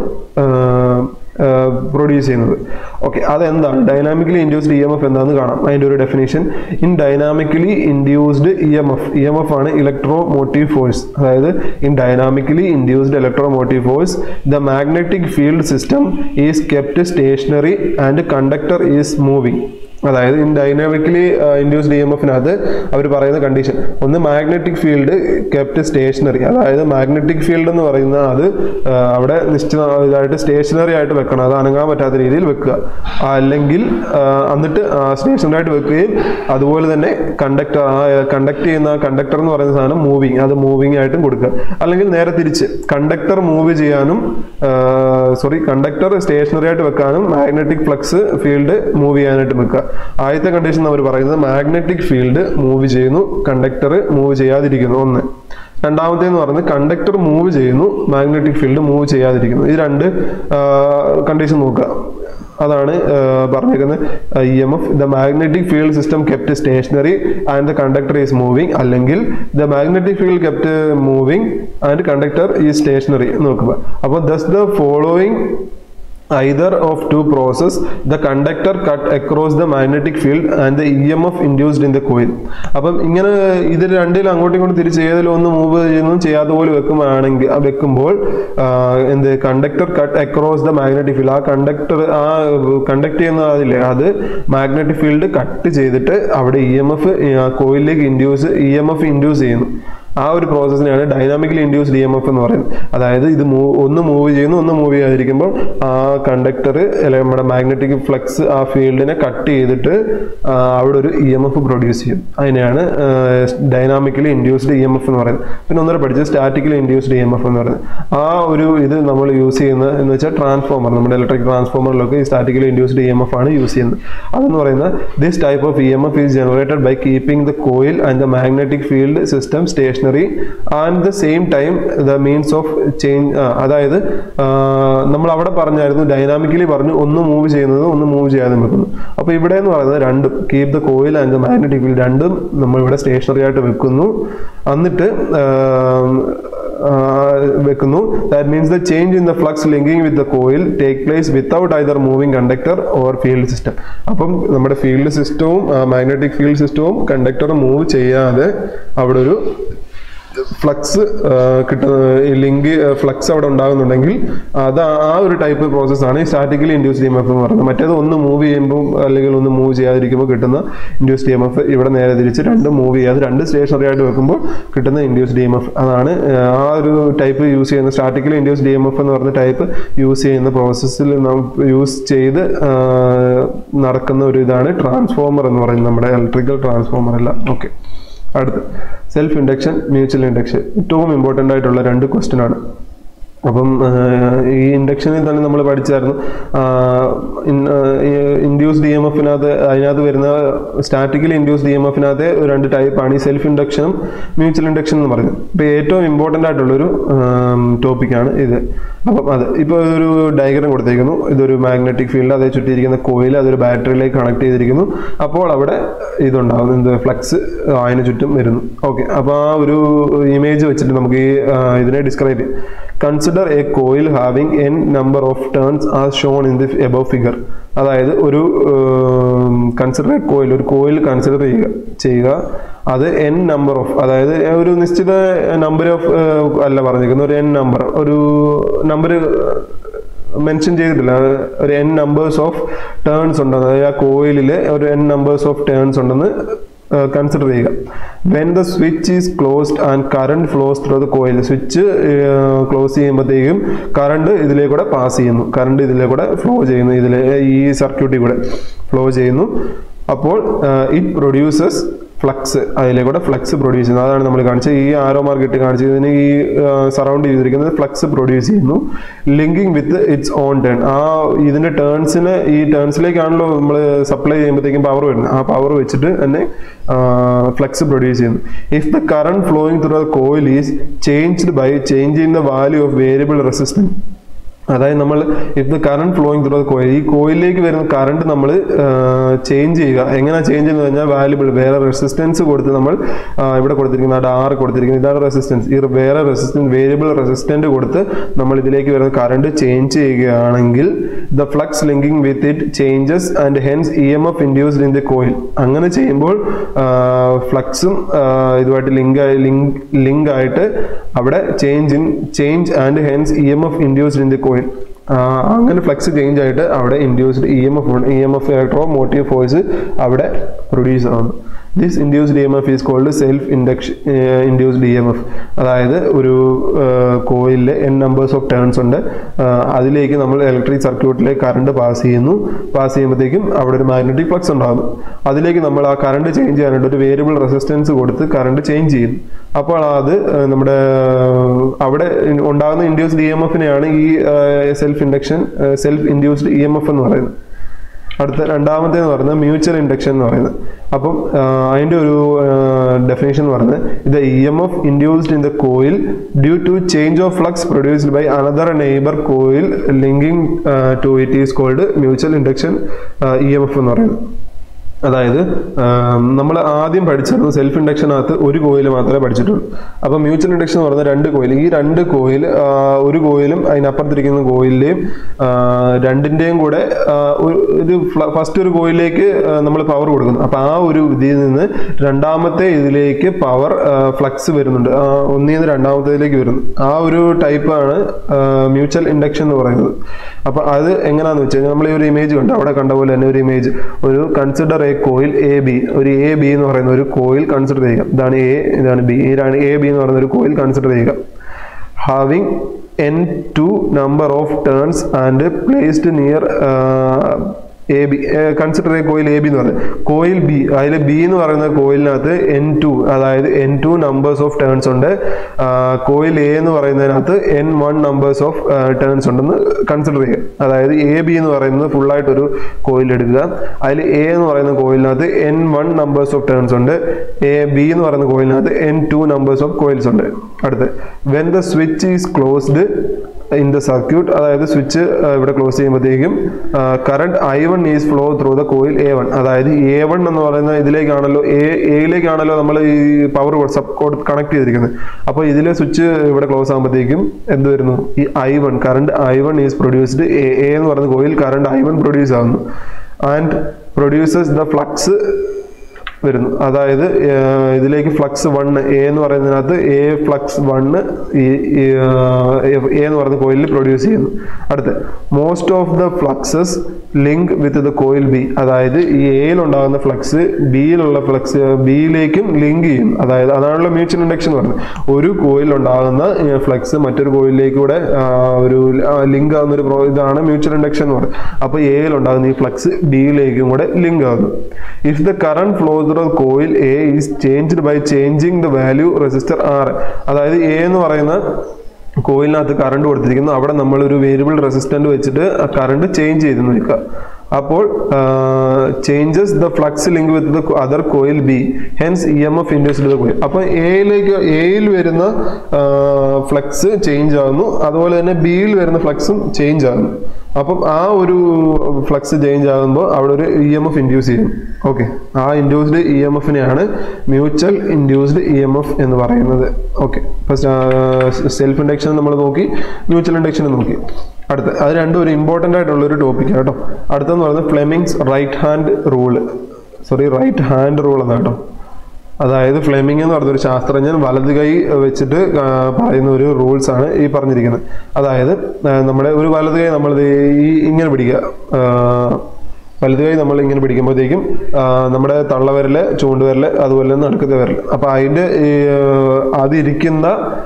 Speaker 1: പ്രൊഡ്യൂസ് ചെയ്യുന്നത് ഓക്കെ അതെന്താണ് dynamically induced E M F എന്താണെന്ന് കാണാം അതിൻ്റെ ഒരു definition in dynamically induced E M F E M F ആണ് ഇലക്ട്രോ മോട്ടീവ് ഫോഴ്സ് അതായത് in dynamically induced electromotive force the magnetic field system is kept stationary and conductor is moving അതായത് in dynamically induced E M എഫിനകത്ത് അവർ പറയുന്ന condition ഒന്ന് magnetic field kept stationery അതായത് magnetic field എന്ന് പറയുന്ന അത് ആ, അവിടെ നിശ്ചിത ഇതായിട്ട് സ്റ്റേഷനറി ആയിട്ട് വെക്കണം അത് അനങ്ങാൻ പറ്റാത്ത രീതിയിൽ വെക്കുക അല്ലെങ്കിൽ ആ, എന്നിട്ട് സ്റ്റേഷനറി ആയിട്ട് വെക്കുകയും അതുപോലെ തന്നെ കണ്ടക്ടർ ആ കണ്ടക്ട് ചെയ്യുന്ന കണ്ടക്ടർ എന്ന് പറയുന്ന സാധനം മൂവിങ് അത് മൂവിങ് ആയിട്ടും കൊടുക്കുക അല്ലെങ്കിൽ നേരെ തിരിച്ച് കണ്ടക്ടർ മൂവ് ചെയ്യാനും സോറി കണ്ടക്ടർ സ്റ്റേഷനറി ആയിട്ട് വെക്കാനും മാഗ്നറ്റിക് ഫ്ലക്സ് ഫീൽഡ് മൂവ് ചെയ്യാനായിട്ട് വെക്കുക ആദ്യത്തെ കണ്ടീഷൻ അവർ പറയുന്നത് മാഗ്നറ്റിക് ഫീൽഡ് മൂവ് ചെയ്യുന്നു കണ്ടക്ടർ മൂവ് ചെയ്യാതിരിക്കുന്നു ഒന്ന് രണ്ടാമത്തേന്ന് പറയുന്നത് കണ്ടക്ടർ മൂവ് ചെയ്യുന്നു മാഗ്നറ്റിക് ഫീൽഡ് മൂവ് ചെയ്യാതിരിക്കുന്നു ഇത് രണ്ട് കണ്ടീഷൻ നോക്കുക അതാണ് ആ, പറഞ്ഞേക്കുന്നത് E M F the magnetic field system kept stationary and the conductor is moving അല്ലെങ്കിൽ the magnetic field kept moving and conductor is stationary നോക്കുക അപ്പോൾ thus the following either of two process the conductor cut across the magnetic field and the emf induced in the coil അപ്പം ഇങ്ങനെ ഇത് രണ്ടിലും അങ്ങോട്ടും ഇങ്ങോട്ടും തിരിച്ച് ഏതിലും ഒന്ന് മൂവ് ചെയ്യുന്നതും ചെയ്യാത്ത പോലെ വെക്കുമ്പോഴാണെങ്കിൽ വെക്കുമ്പോൾ ആ, എന്ത് conductor cut across the magnetic field ആ കണ്ടക്ടർ ആ കണ്ടക്ട് ചെയ്യുന്ന അതില്ലേ അത് മാഗ്നറ്റിക് ഫീൽഡ് കട്ട് ചെയ്തിട്ട് അവിടെ ഇ എം എഫ് കോയിലിലേക്ക് induce E M F induce ചെയ്യുന്നു ആ ഒരു പ്രോസസ്സിനെയാണ് dynamically induced E M F എന്ന് പറയുന്നത് അതായത് ഇത് move- ഒന്ന് മൂവ് ചെയ്യുന്നു ഒന്ന് മൂവ് ചെയ്യാതിരിക്കുമ്പോൾ ആ കണ്ടക്ടർ അല്ലെങ്കിൽ നമ്മുടെ മാഗ്നറ്റിക് ഫ്ലക്സ് ആ ഫീൽഡിനെ കട്ട് ചെയ്തിട്ട് ആ, അവിടെ ഒരു ഇ എം എഫ് പ്രൊഡ്യൂസ് ചെയ്യും അതിനെയാണ് dynamically induced E M F എന്ന് പറയുന്നത് പിന്നെ ഒന്നര പഠിച്ചത് statically induced E M F എന്ന് പറയുന്നത് ആ ഒരു ഇത് നമ്മൾ യൂസ് ചെയ്യുന്നത് എന്ന് വെച്ചാൽ ട്രാൻസ്ഫോമർ നമ്മുടെ ഇലക്ട്രിക് ട്രാൻസ്ഫോമറിലൊക്കെ ഈ statically induced E M F ആണ് യൂസ് ചെയ്യുന്നത് അതെന്ന് പറയുന്നത് this type of E M F is generated by keeping the coil and the magnetic field system stationary and the same time the means of change അതായത് ആ, നമ്മൾ അവിടെ പറഞ്ഞായിരുന്നു dynamically പറഞ്ഞു ഒന്ന് മൂവ് ചെയ്യുന്നത് ഒന്ന് മൂവ് ചെയ്യാതെ വെക്കുന്നു അപ്പോൾ ഇവിടെ എന്ന് പറയുന്നത് രണ്ടും keep the coil and the magnetic field രണ്ടും നമ്മൾ ഇവിടെ സ്റ്റേഷനറി ആയിട്ട് വെക്കുന്നു എന്നിട്ട് ആ, ആ, വെക്കുന്നു that means the change in the flux linking with the coil take place without either moving conductor or field system അപ്പം നമ്മുടെ ഫീൽഡ് സിസ്റ്റവും മാഗ്നറ്റിക് ഫീൽഡ് സിസ്റ്റവും കണ്ടക്ടറും മൂവ് ചെയ്യാതെ അവിടെ ഒരു ഫ്ലക്സ് കിട്ടുന്ന ലിങ്ക് ഫ്ലക്സ് അവിടെ ഉണ്ടാകുന്നുണ്ടെങ്കിൽ അത് ആ- ആ ഒരു ടൈപ്പ് പ്രോസസ്സാണ് ഈ statically induced E M F എന്ന് പറയുന്നത് മറ്റേത് ഒന്ന് മൂവ് ചെയ്യുമ്പോൾ അല്ലെങ്കിൽ ഒന്ന് മൂവ് ചെയ്യാതിരിക്കുമ്പോൾ കിട്ടുന്ന ഇൻഡ്യൂസ് ഡി എം എഫ് ഇവിടെ നേരെ തിരിച്ച് രണ്ട് മൂവ് ചെയ്യാതെ രണ്ട് സ്റ്റേഷനറി ആയിട്ട് വെക്കുമ്പോൾ കിട്ടുന്ന ഇൻഡ്യൂസ് ഡി എം എഫ് അതാണ് ആ, ആ ഒരു ടൈപ്പ് യൂസ് ചെയ്യുന്ന statically induced E M F എന്ന് പറഞ്ഞ ടൈപ്പ് യൂസ് ചെയ്യുന്ന പ്രോസസ്സിൽ നാം യൂസ് ചെയ്ത് ആ, നടക്കുന്ന ഒരു ഇതാണ് ട്രാൻസ്ഫോമർ എന്ന് പറയുന്നത് നമ്മുടെ ഇലക്ട്രിക്കൽ ട്രാൻസ്ഫോമർ അല്ല ഓക്കെ അടുത്ത് സെൽഫ് ഇൻഡക്ഷൻ മ്യൂച്വൽ ഇൻഡക്ഷൻ ഏറ്റവും ഇമ്പോർട്ടൻ്റ് ആയിട്ടുള്ള രണ്ട് ക്വസ്റ്റ്യൻ ആണ് അപ്പം ആ, ഈ ഇൻഡക്ഷനിൽ തന്നെ നമ്മൾ പഠിച്ചായിരുന്നു ഇൻഡ്യൂസ് ഡി എം എഫിനകത്ത് അതിനകത്ത് വരുന്ന സ്റ്റാറ്റിക്കലി ഇൻഡ്യൂസ് ഡി എം എഫിനകത്ത് രണ്ട് ടൈപ്പാണ് ഈ സെൽഫ് ഇൻഡക്ഷനും മ്യൂച്വൽ ഇൻഡക്ഷൻ എന്ന് പറയുന്നത് ഇപ്പോൾ ഏറ്റവും ഇമ്പോർട്ടൻ്റ് ആയിട്ടുള്ളൊരു ടോപ്പിക്കാണ് ഇത് അപ്പം അത് ഇപ്പോൾ ഒരു ഡയഗ്രാം കൊടുത്തിരിക്കുന്നു ഇതൊരു മാഗ്നറ്റിക് ഫീൽഡ് അതേ ചുറ്റിയിരിക്കുന്ന കോയിൽ അതൊരു ബാറ്ററിയിലേക്ക് കണക്ട് ചെയ്തിരിക്കുന്നു അപ്പോൾ അവിടെ ഇതുണ്ടാകും എന്ത് ഫ്ലക്സ് അതിന് ചുറ്റും വരുന്നു ഓക്കെ അപ്പോൾ ആ ഒരു ഇമേജ് വെച്ചിട്ട് നമുക്ക് ഈ ആ, ഇതിനെ ഡിസ്ക്രൈബ് ചെയ്യാം consider a coil having N number of turns as shown in the above figure അതായത് ഒരു കൺസിഡർ എ കോയിൽ ഒരു കോയിൽ കൺസിഡർ ചെയ്യുക ചെയ്യുക അത് എൻ നമ്പർ ഓഫ് അതായത് ഒരു നിശ്ചിത നമ്പർ ഓഫ് അല്ല പറഞ്ഞിരിക്കുന്നത് ഒരു എൻ നമ്പർ ഒരു നമ്പർ മെൻഷൻ ചെയ്തിട്ടില്ല ഒരു എൻ നമ്പേഴ്സ് ഓഫ് ടേൺസ് ഉണ്ടെന്ന് അതായത് ആ കോയിലിൽ ഒരു എൻ നമ്പേഴ്സ് ഓഫ് ടേൺസ് ഉണ്ടെന്ന് കൺസിഡർ ചെയ്യുക when the switch is closed and current flows through the coil switch close ചെയ്യുമ്പോഴത്തേക്കും കറണ്ട് ഇതിലേക്കൂടെ പാസ് ചെയ്യുന്നു കറണ്ട് ഇതിലേക്കൂടെ ഫ്ലോ ചെയ്യുന്നു ഇതിലെ ഈ സർക്യൂട്ടിൽ കൂടെ ഫ്ലോ ചെയ്യുന്നു അപ്പോൾ ഇറ്റ് പ്രൊഡ്യൂസസ് ഫ്ലക്സ് അതിലേക്കൂടെ ഫ്ലക്സ് പ്രൊഡ്യൂസ് ചെയ്യുന്നു അതാണ് നമ്മൾ കാണിച്ചത് ഈ ആരോ മാർക്കറ്റ് കാണിച്ചതിന് ഈ സറൗണ്ട് ചെയ്തിരിക്കുന്നത് ഫ്ലക്സ് പ്രൊഡ്യൂസ് ചെയ്യുന്നു linking with its own turn ആ ഇതിന്റെ ടേൺസിന് ഈ ടേൺസിലേക്കാണല്ലോ നമ്മൾ സപ്ലൈ ചെയ്യുമ്പോഴത്തേക്കും പവർ വരുന്നത് ആ പവർ വെച്ചിട്ട് തന്നെ ഫ്ലക്സ് പ്രൊഡ്യൂസ് ചെയ്യുന്നു if the current flowing through the coil is changed by changing the value of variable resistance അതായത് നമ്മൾ if the current flowing through the coil ഈ കോയിലിലേക്ക് വരുന്ന കറണ്ട് നമ്മൾ ചേഞ്ച് ചെയ്യുക എങ്ങനെ ചേഞ്ച് എന്ന് പറഞ്ഞാൽ വാല്യുബിൾ വേറെ റെസിസ്റ്റൻസ് കൊടുത്ത് നമ്മൾ ആ, ഇവിടെ കൊടുത്തിരിക്കുന്ന ആ ആറ് കൊടുത്തിരിക്കുന്നത് ഇതാണ് റെസിസ്റ്റൻസ് ഈ വേറെ റെസിസ്റ്റൻസ് വേരിയബിൾ റെസിസ്റ്റന്റ് കൊടുത്ത് നമ്മൾ ഇതിലേക്ക് വരുന്ന കറണ്ട് ചേഞ്ച് ചെയ്യുകയാണെങ്കിൽ the flux linking with it changes and hence E M F induced in the coil അങ്ങനെ ചെയ്യുമ്പോൾ ഫ്ലക്സും ഇതുമായിട്ട് ലിങ്ക് ലിങ്ക് ലിങ്ക് ആയിട്ട് അവിടെ change in change and hence E M F induced in the coil അങ്ങനെ flux change ആയിട്ട് അവിടെ induced E M F E M F electromotive force അവിടെ പ്രൊഡ്യൂസ് ആവുന്നു this induced E M F is called self induction induced E M F അതായത് ഒരു കോയിലിൽ N numbers of turns ഉണ്ട് ആ, അതിലേക്ക് നമ്മൾ ഇലക്ട്രിക് സർക്യൂട്ടിലേക്ക് കറണ്ട് പാസ് ചെയ്യുന്നു പാസ് ചെയ്യുമ്പോഴത്തേക്കും അവിടെ ഒരു മാഗ്നറ്റിക് ഫ്ലക്സ് ഉണ്ടാകുന്നു അതിലേക്ക് നമ്മൾ ആ കറണ്ട് ചേഞ്ച് ചെയ്യാനായിട്ട് ഒരു വേരിയബിൾ റെസിസ്റ്റൻസ് കൊടുത്ത് കറണ്ട് ചേഞ്ച് ചെയ്യുന്നു അപ്പോൾ അത് ആ, നമ്മുടെ ആ, അവിടെ ഉണ്ടാകുന്ന ഇൻഡ്യൂസ്ഡ് ഇ എം എഫിനെയാണ് ഈ self induction self induced E M F എന്ന് പറയുന്നത് അടുത്ത രണ്ടാമത്തെ എന്ന് പറയുന്നത് മ്യൂച്വൽ ഇൻഡക്ഷൻ എന്ന് പറയുന്നത് അപ്പം ആ, അതിൻ്റെ ഒരു ഡെഫിനേഷൻ എന്ന് പറയുന്നത് ഇത് E M F induced in the coil due to change of flux produced by another neighbour coil linking to it is called mutual induction E M F എന്ന് പറയുന്നത് അതായത് നമ്മൾ ആദ്യം പഠിച്ചിരുന്നത് സെൽഫ് ഇൻഡക്ഷനകത്ത് ഒരു കോയിൽ മാത്രമേ പഠിച്ചിട്ടുള്ളൂ അപ്പോൾ മ്യൂച്വൽ ഇൻഡക്ഷൻ എന്ന് പറയുന്നത് രണ്ട് കോയിൽ ഈ രണ്ട് കോയിൽ ഒരു കോയിലും അതിനപ്പുറത്തിരിക്കുന്ന കോയിലിൻ്റെയും രണ്ടിൻ്റെയും കൂടെ ആ, ഒരു- ഒരു ഫസ്റ്റ് ഒരു കോയിലേക്ക് നമ്മൾ പവർ കൊടുക്കുന്നു അപ്പോൾ ആ ഒരു ഇതിൽ നിന്ന് രണ്ടാമത്തെ ഇതിലേക്ക് പവർ ഫ്ലക്സ് വരുന്നുണ്ട് ആ, ഒന്നിൽ നിന്ന് രണ്ടാമത്തേതിലേക്ക് വരുന്നു ആ ഒരു ടൈപ്പാണ് മ്യൂച്വൽ ഇൻഡക്ഷൻ എന്ന് പറയുന്നത് അപ്പോൾ അത് എങ്ങനെയാണെന്ന് വെച്ച് കഴിഞ്ഞാൽ നമ്മൾ ഈ ഒരു ഇമേജ് കണ്ടു അവിടെ കണ്ട പോലെ തന്നെ ഒരു ഇമേജ് ഒരു consider a coil A B ഒരു എ ബി എന്ന് പറയുന്ന ഒരു കോയിൽ കൺസിഡർ ചെയ്യുക ഇതാണ് എ ഇതാണ് ബി ഇതാണ് എ ബി എന്ന് പറയുന്ന ഒരു കോയിൽ കൺസിഡർ ചെയ്യുക having N two number of turns and placed near A B consider a coil A B എന്ന് പറയുന്നത് കോയിൽ ബി അതിൽ ബി എന്ന് പറയുന്ന കോയിലിനകത്ത് എൻ ടു അതായത് N two numbers of turns ഉണ്ട് കോയിൽ എ എന്ന് പറയുന്നതിനകത്ത് N one numbers of turns ഉണ്ടെന്ന് കൺസിഡർ ചെയ്യുക അതായത് എ ബി എന്ന് പറയുന്നത് ഫുള്ളായിട്ടൊരു കോയിൽ എടുക്കുക അതിൽ എ എന്ന് പറയുന്ന കോയിലിനകത്ത് N one numbers of turns ഉണ്ട് എ ബി എന്ന് പറയുന്ന കോയിലിനകത്ത് N two numbers of coils ഉണ്ട് അടുത്ത് when the switch is closed in the circuit അതായത് സ്വിച്ച് ഇവിടെ ക്ലോസ് ചെയ്യുമ്പോഴത്തേക്കും current I one is flow through the coil A one അതായത് എ വൺ എന്ന് പറയുന്ന ഇതിലേക്കാണല്ലോ എ എയിലേക്കാണല്ലോ നമ്മൾ ഈ പവർ സബ് കോഡ് കണക്ട് ചെയ്തിരിക്കുന്നത് അപ്പോൾ ഇതിലെ സ്വിച്ച് ഇവിടെ ക്ലോസ് ആകുമ്പോഴത്തേക്കും എന്ത് വരുന്നു ഈ I one current I one is produced A എന്ന് പറയുന്ന coil current I one produce ആകുന്നു ആൻഡ് പ്രൊഡ്യൂസേഴ്സ് ദ ഫ്ലക്സ് വരുന്നു അതായത് ഏർ, ഇതിലേക്ക് ഫ്ലക്സ് വണ്ണ് എ എന്ന് പറയുന്നതിനകത്ത് എ ഫ്ലക്സ് വണ്ണ് ഈ ഈ, ഏർ, എ എന്ന് പറയുന്ന കോയിലിൽ പ്രൊഡ്യൂസ് ചെയ്യുന്നു അടുത്ത് most of the fluxes link with the coil B അതായത് ഈ എയിൽ ഉണ്ടാകുന്ന ഫ്ലക്സ് ബിയിലുള്ള ഫ്ലക്സ് ബിയിലേക്കും ലിങ്ക് ചെയ്യും അതായത് അതാണല്ലോ മ്യൂച്വൽ ഇൻഡക്ഷൻ എന്ന് പറയുന്നത് ഒരു കോയിൽ ഉണ്ടാകുന്ന ഫ്ലക്സ് മറ്റൊരു കോയിലിലേക്ക് കൂടെ ആ, ഒരു ലിങ്ക് ആകുന്ന ഒരു പ്രോ- ഇതാണ് മ്യൂച്വൽ ഇൻഡക്ഷൻ എന്ന് പറയുന്നത് അപ്പോൾ എയിൽ ഉണ്ടാകുന്ന ഈ ഫ്ലക്സ് ബിയിലേക്കും കൂടെ ലിങ്ക് ആകുന്നു if the current flow through coil A is changed by changing the value resistor R അതായത് എ എന്ന് പറയുന്ന കോയിലിനകത്ത് കറണ്ട് കൊടുത്തിരിക്കുന്നു അവിടെ നമ്മൾ ഒരു വേരിയബിൾ റെസിസ്റ്റന്റ് വെച്ചിട്ട് ആ കറണ്ട് ചേഞ്ച് ചെയ്ത് നിൽക്കുക അപ്പോൾ changes the flux link with the other coil B hence E M F induced the coil അപ്പോൾ എയിലേക്ക് എയിൽ വരുന്ന ഫ്ലക്സ് ചേഞ്ച് ആകുന്നു അതുപോലെ തന്നെ ബിയിൽ വരുന്ന ഫ്ലക്സും ചേഞ്ച് ആകുന്നു അപ്പം ആ ഒരു ഫ്ലക്സ് ചേഞ്ച് ആകുമ്പോൾ അവിടെ ഒരു ഇ എം എഫ് ഇൻഡ്യൂസ് ചെയ്യും ഓക്കെ ആ ഇൻഡ്യൂസ്ഡ് ഇ എം എഫിനെയാണ് mutual induced E M F എന്ന് പറയുന്നത് ഓക്കെ ഫസ്റ്റ് സെൽഫ് ഇൻഡക്ഷൻ നമ്മൾ നോക്കി മ്യൂച്വൽ ഇൻഡക്ഷൻ നോക്കി അടുത്ത അത് രണ്ടും ഒരു ഇമ്പോർട്ടൻ്റ് ആയിട്ടുള്ള ഒരു ടോപ്പിക് കേട്ടോ അടുത്തെന്ന് പറയുന്നത് Fleming's right hand rule sorry right hand rule എന്നാണ് കേട്ടോ അതായത് ഫ്ലെമിംഗ് എന്ന് പറഞ്ഞൊരു ശാസ്ത്രജ്ഞൻ വലത് കൈ വെച്ചിട്ട് ആ, പറയുന്ന ഒരു റൂൾസ് ആണ് ഈ പറഞ്ഞിരിക്കുന്നത് അതായത് ആ, നമ്മുടെ ഒരു വലത് കൈ നമ്മൾ ഈ ഇങ്ങനെ പിടിക്കുക ആ, വലത് കൈ നമ്മൾ ഇങ്ങനെ പിടിക്കുമ്പോഴത്തേക്കും ആ, നമ്മുടെ തള്ളവിരല് ചൂണ്ടുവിരല് അതുപോലെ തന്നെ നടുക്കത്തെ വിരൽ അപ്പൊ അതിന്റെ ഈ, ആ, അതിരിക്കുന്ന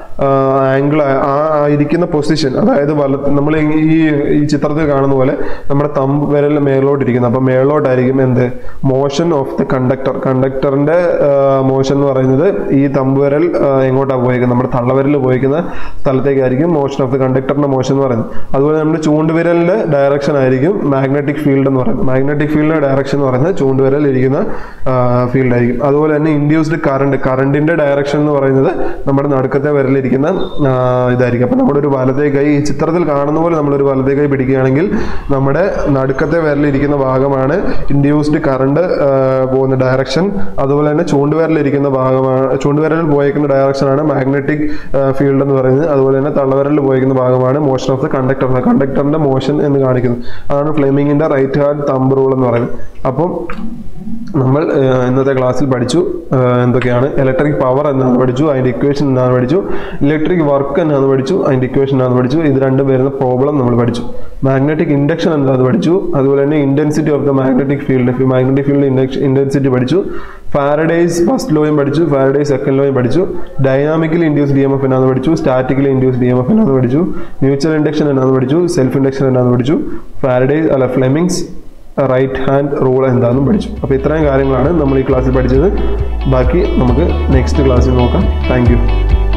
Speaker 1: ആംഗിൾ ആ ആ ഇരിക്കുന്ന പൊസിഷൻ അതായത് വല നമ്മൾ ഈ ഈ ചിത്രത്തിൽ കാണുന്ന പോലെ നമ്മുടെ തമ്പ് വിരൽ മേലോട്ടിരിക്കുന്നത് അപ്പൊ മേലോട്ടായിരിക്കും എന്ത് മോഷൻ ഓഫ് ദ കണ്ടക്ടർ കണ്ടക്ടറിന്റെ മോഷൻ എന്ന് പറയുന്നത് ഈ തമ്പ് വിരൽ ആ, എങ്ങോട്ടാ പോയിരിക്കുന്നത് നമ്മുടെ തള്ളവിരൽ പോയിരിക്കുന്ന സ്ഥലത്തേക്കായിരിക്കും മോഷൻ ഓഫ് ദ കണ്ടക്ടറിന്റെ മോഷൻ എന്ന് പറയുന്നത് അതുപോലെ നമ്മുടെ ചൂണ്ടുവിരലിന്റെ ഡയറക്ഷൻ ആയിരിക്കും മാഗ്നറ്റിക് ഫീൽഡ് എന്ന് പറയുന്നത് മാഗ്നറ്റിക് ഫീൽഡിന്റെ ഡയറക്ഷൻ എന്ന് പറയുന്നത് ചൂണ്ടുവിരൽ ഇരിക്കുന്ന ഫീൽഡ് ആയിരിക്കും അതുപോലെ തന്നെ ഇൻഡ്യൂസ്ഡ് കറണ്ട് കറണ്ടിന്റെ ഡയറക്ഷൻ എന്ന് പറയുന്നത് നമ്മുടെ നടുക്കത്തെ വിരലിരിക്കുന്ന ആ, ഇതായിരിക്കും അപ്പൊ നമ്മുടെ ഒരു വലതേ കൈ ഈ ചിത്രത്തിൽ കാണുന്ന പോലെ നമ്മളൊരു വലതേ കൈ പിടിക്കുകയാണെങ്കിൽ നമ്മുടെ നടുക്കത്തെ വിരലിരിക്കുന്ന ഭാഗമാണ് ഇൻഡ്യൂസ്ഡ് കറണ്ട് പോകുന്ന ഡയറക്ഷൻ അതുപോലെ തന്നെ ചൂണ്ടുവിരലിരിക്കുന്ന ഭാഗമാണ് ചൂണ്ടുവിരലിൽ പോയേക്കുന്ന ഡയറക്ഷനാണ് മാഗ്നറ്റിക് ഫീൽഡ് എന്ന് പറയുന്നത് അതുപോലെ തന്നെ തള്ളവിരലിൽ പോയിരിക്കുന്ന ഭാഗമാണ് മോഷൻ ഓഫ് ദ കണ്ടക്ടർ കണ്ടക്ടറിന്റെ മോഷൻ എന്ന് കാണിക്കുന്നത് അതാണ് ഫ്ലെമിങ്ങിന്റെ റൈറ്റ് ഹാൻഡ് തമ്പ് റൂൾ എന്ന് പറയുന്നത് അപ്പം നമ്മൾ ഏഹ്, ഇന്നത്തെ ക്ലാസ്സിൽ പഠിച്ചു ഏഹ്, എന്തൊക്കെയാണ് ഇലക്ട്രിക് പവർ എന്നാണ് പഠിച്ചു അതിന്റെ ഇക്വേഷൻ എന്നാണ് പഠിച്ചു ഇലക്ട്രിക് വർക്ക് എന്നാണ് പഠിച്ചു അതിന്റെ ഇക്വേഷൻ എന്നാണ് പഠിച്ചു ഇത് രണ്ടും വരുന്ന പ്രോബ്ലം നമ്മൾ പഠിച്ചു മാഗ്നറ്റിക് ഇൻഡക്ഷൻ എന്താണെന്ന് പഠിച്ചു അതുപോലെ തന്നെ intensity of the magnetic field magnetic field intensity പഠിച്ചു ഫാരഡേസ് ഫസ്റ്റ് ലോയും പഠിച്ചു ഫാരഡേസ് സെക്കൻഡ് ലോയും പഠിച്ചു dynamically induced E M F എന്നാന്ന് പഠിച്ചു statically induced E M F എന്നാന്ന് പഠിച്ചു മ്യൂച്വൽ ഇൻഡക്ഷൻ എന്നാന്ന് പഠിച്ചു സെൽഫ് ഇൻഡക്ഷൻ എന്നാന്ന് പഠിച്ചു ഫാരഡേസ് അല്ല ഫ്ലെമിങ്സ് റൈറ്റ് ഹാൻഡ് റൂൾ എന്താണെന്നും പഠിച്ചു അപ്പോൾ ഇത്രയും കാര്യങ്ങളാണ് നമ്മൾ ഈ ക്ലാസ്സിൽ പഠിച്ചത് ബാക്കി നമുക്ക് നെക്സ്റ്റ് ക്ലാസ്സിൽ നോക്കാം താങ്ക്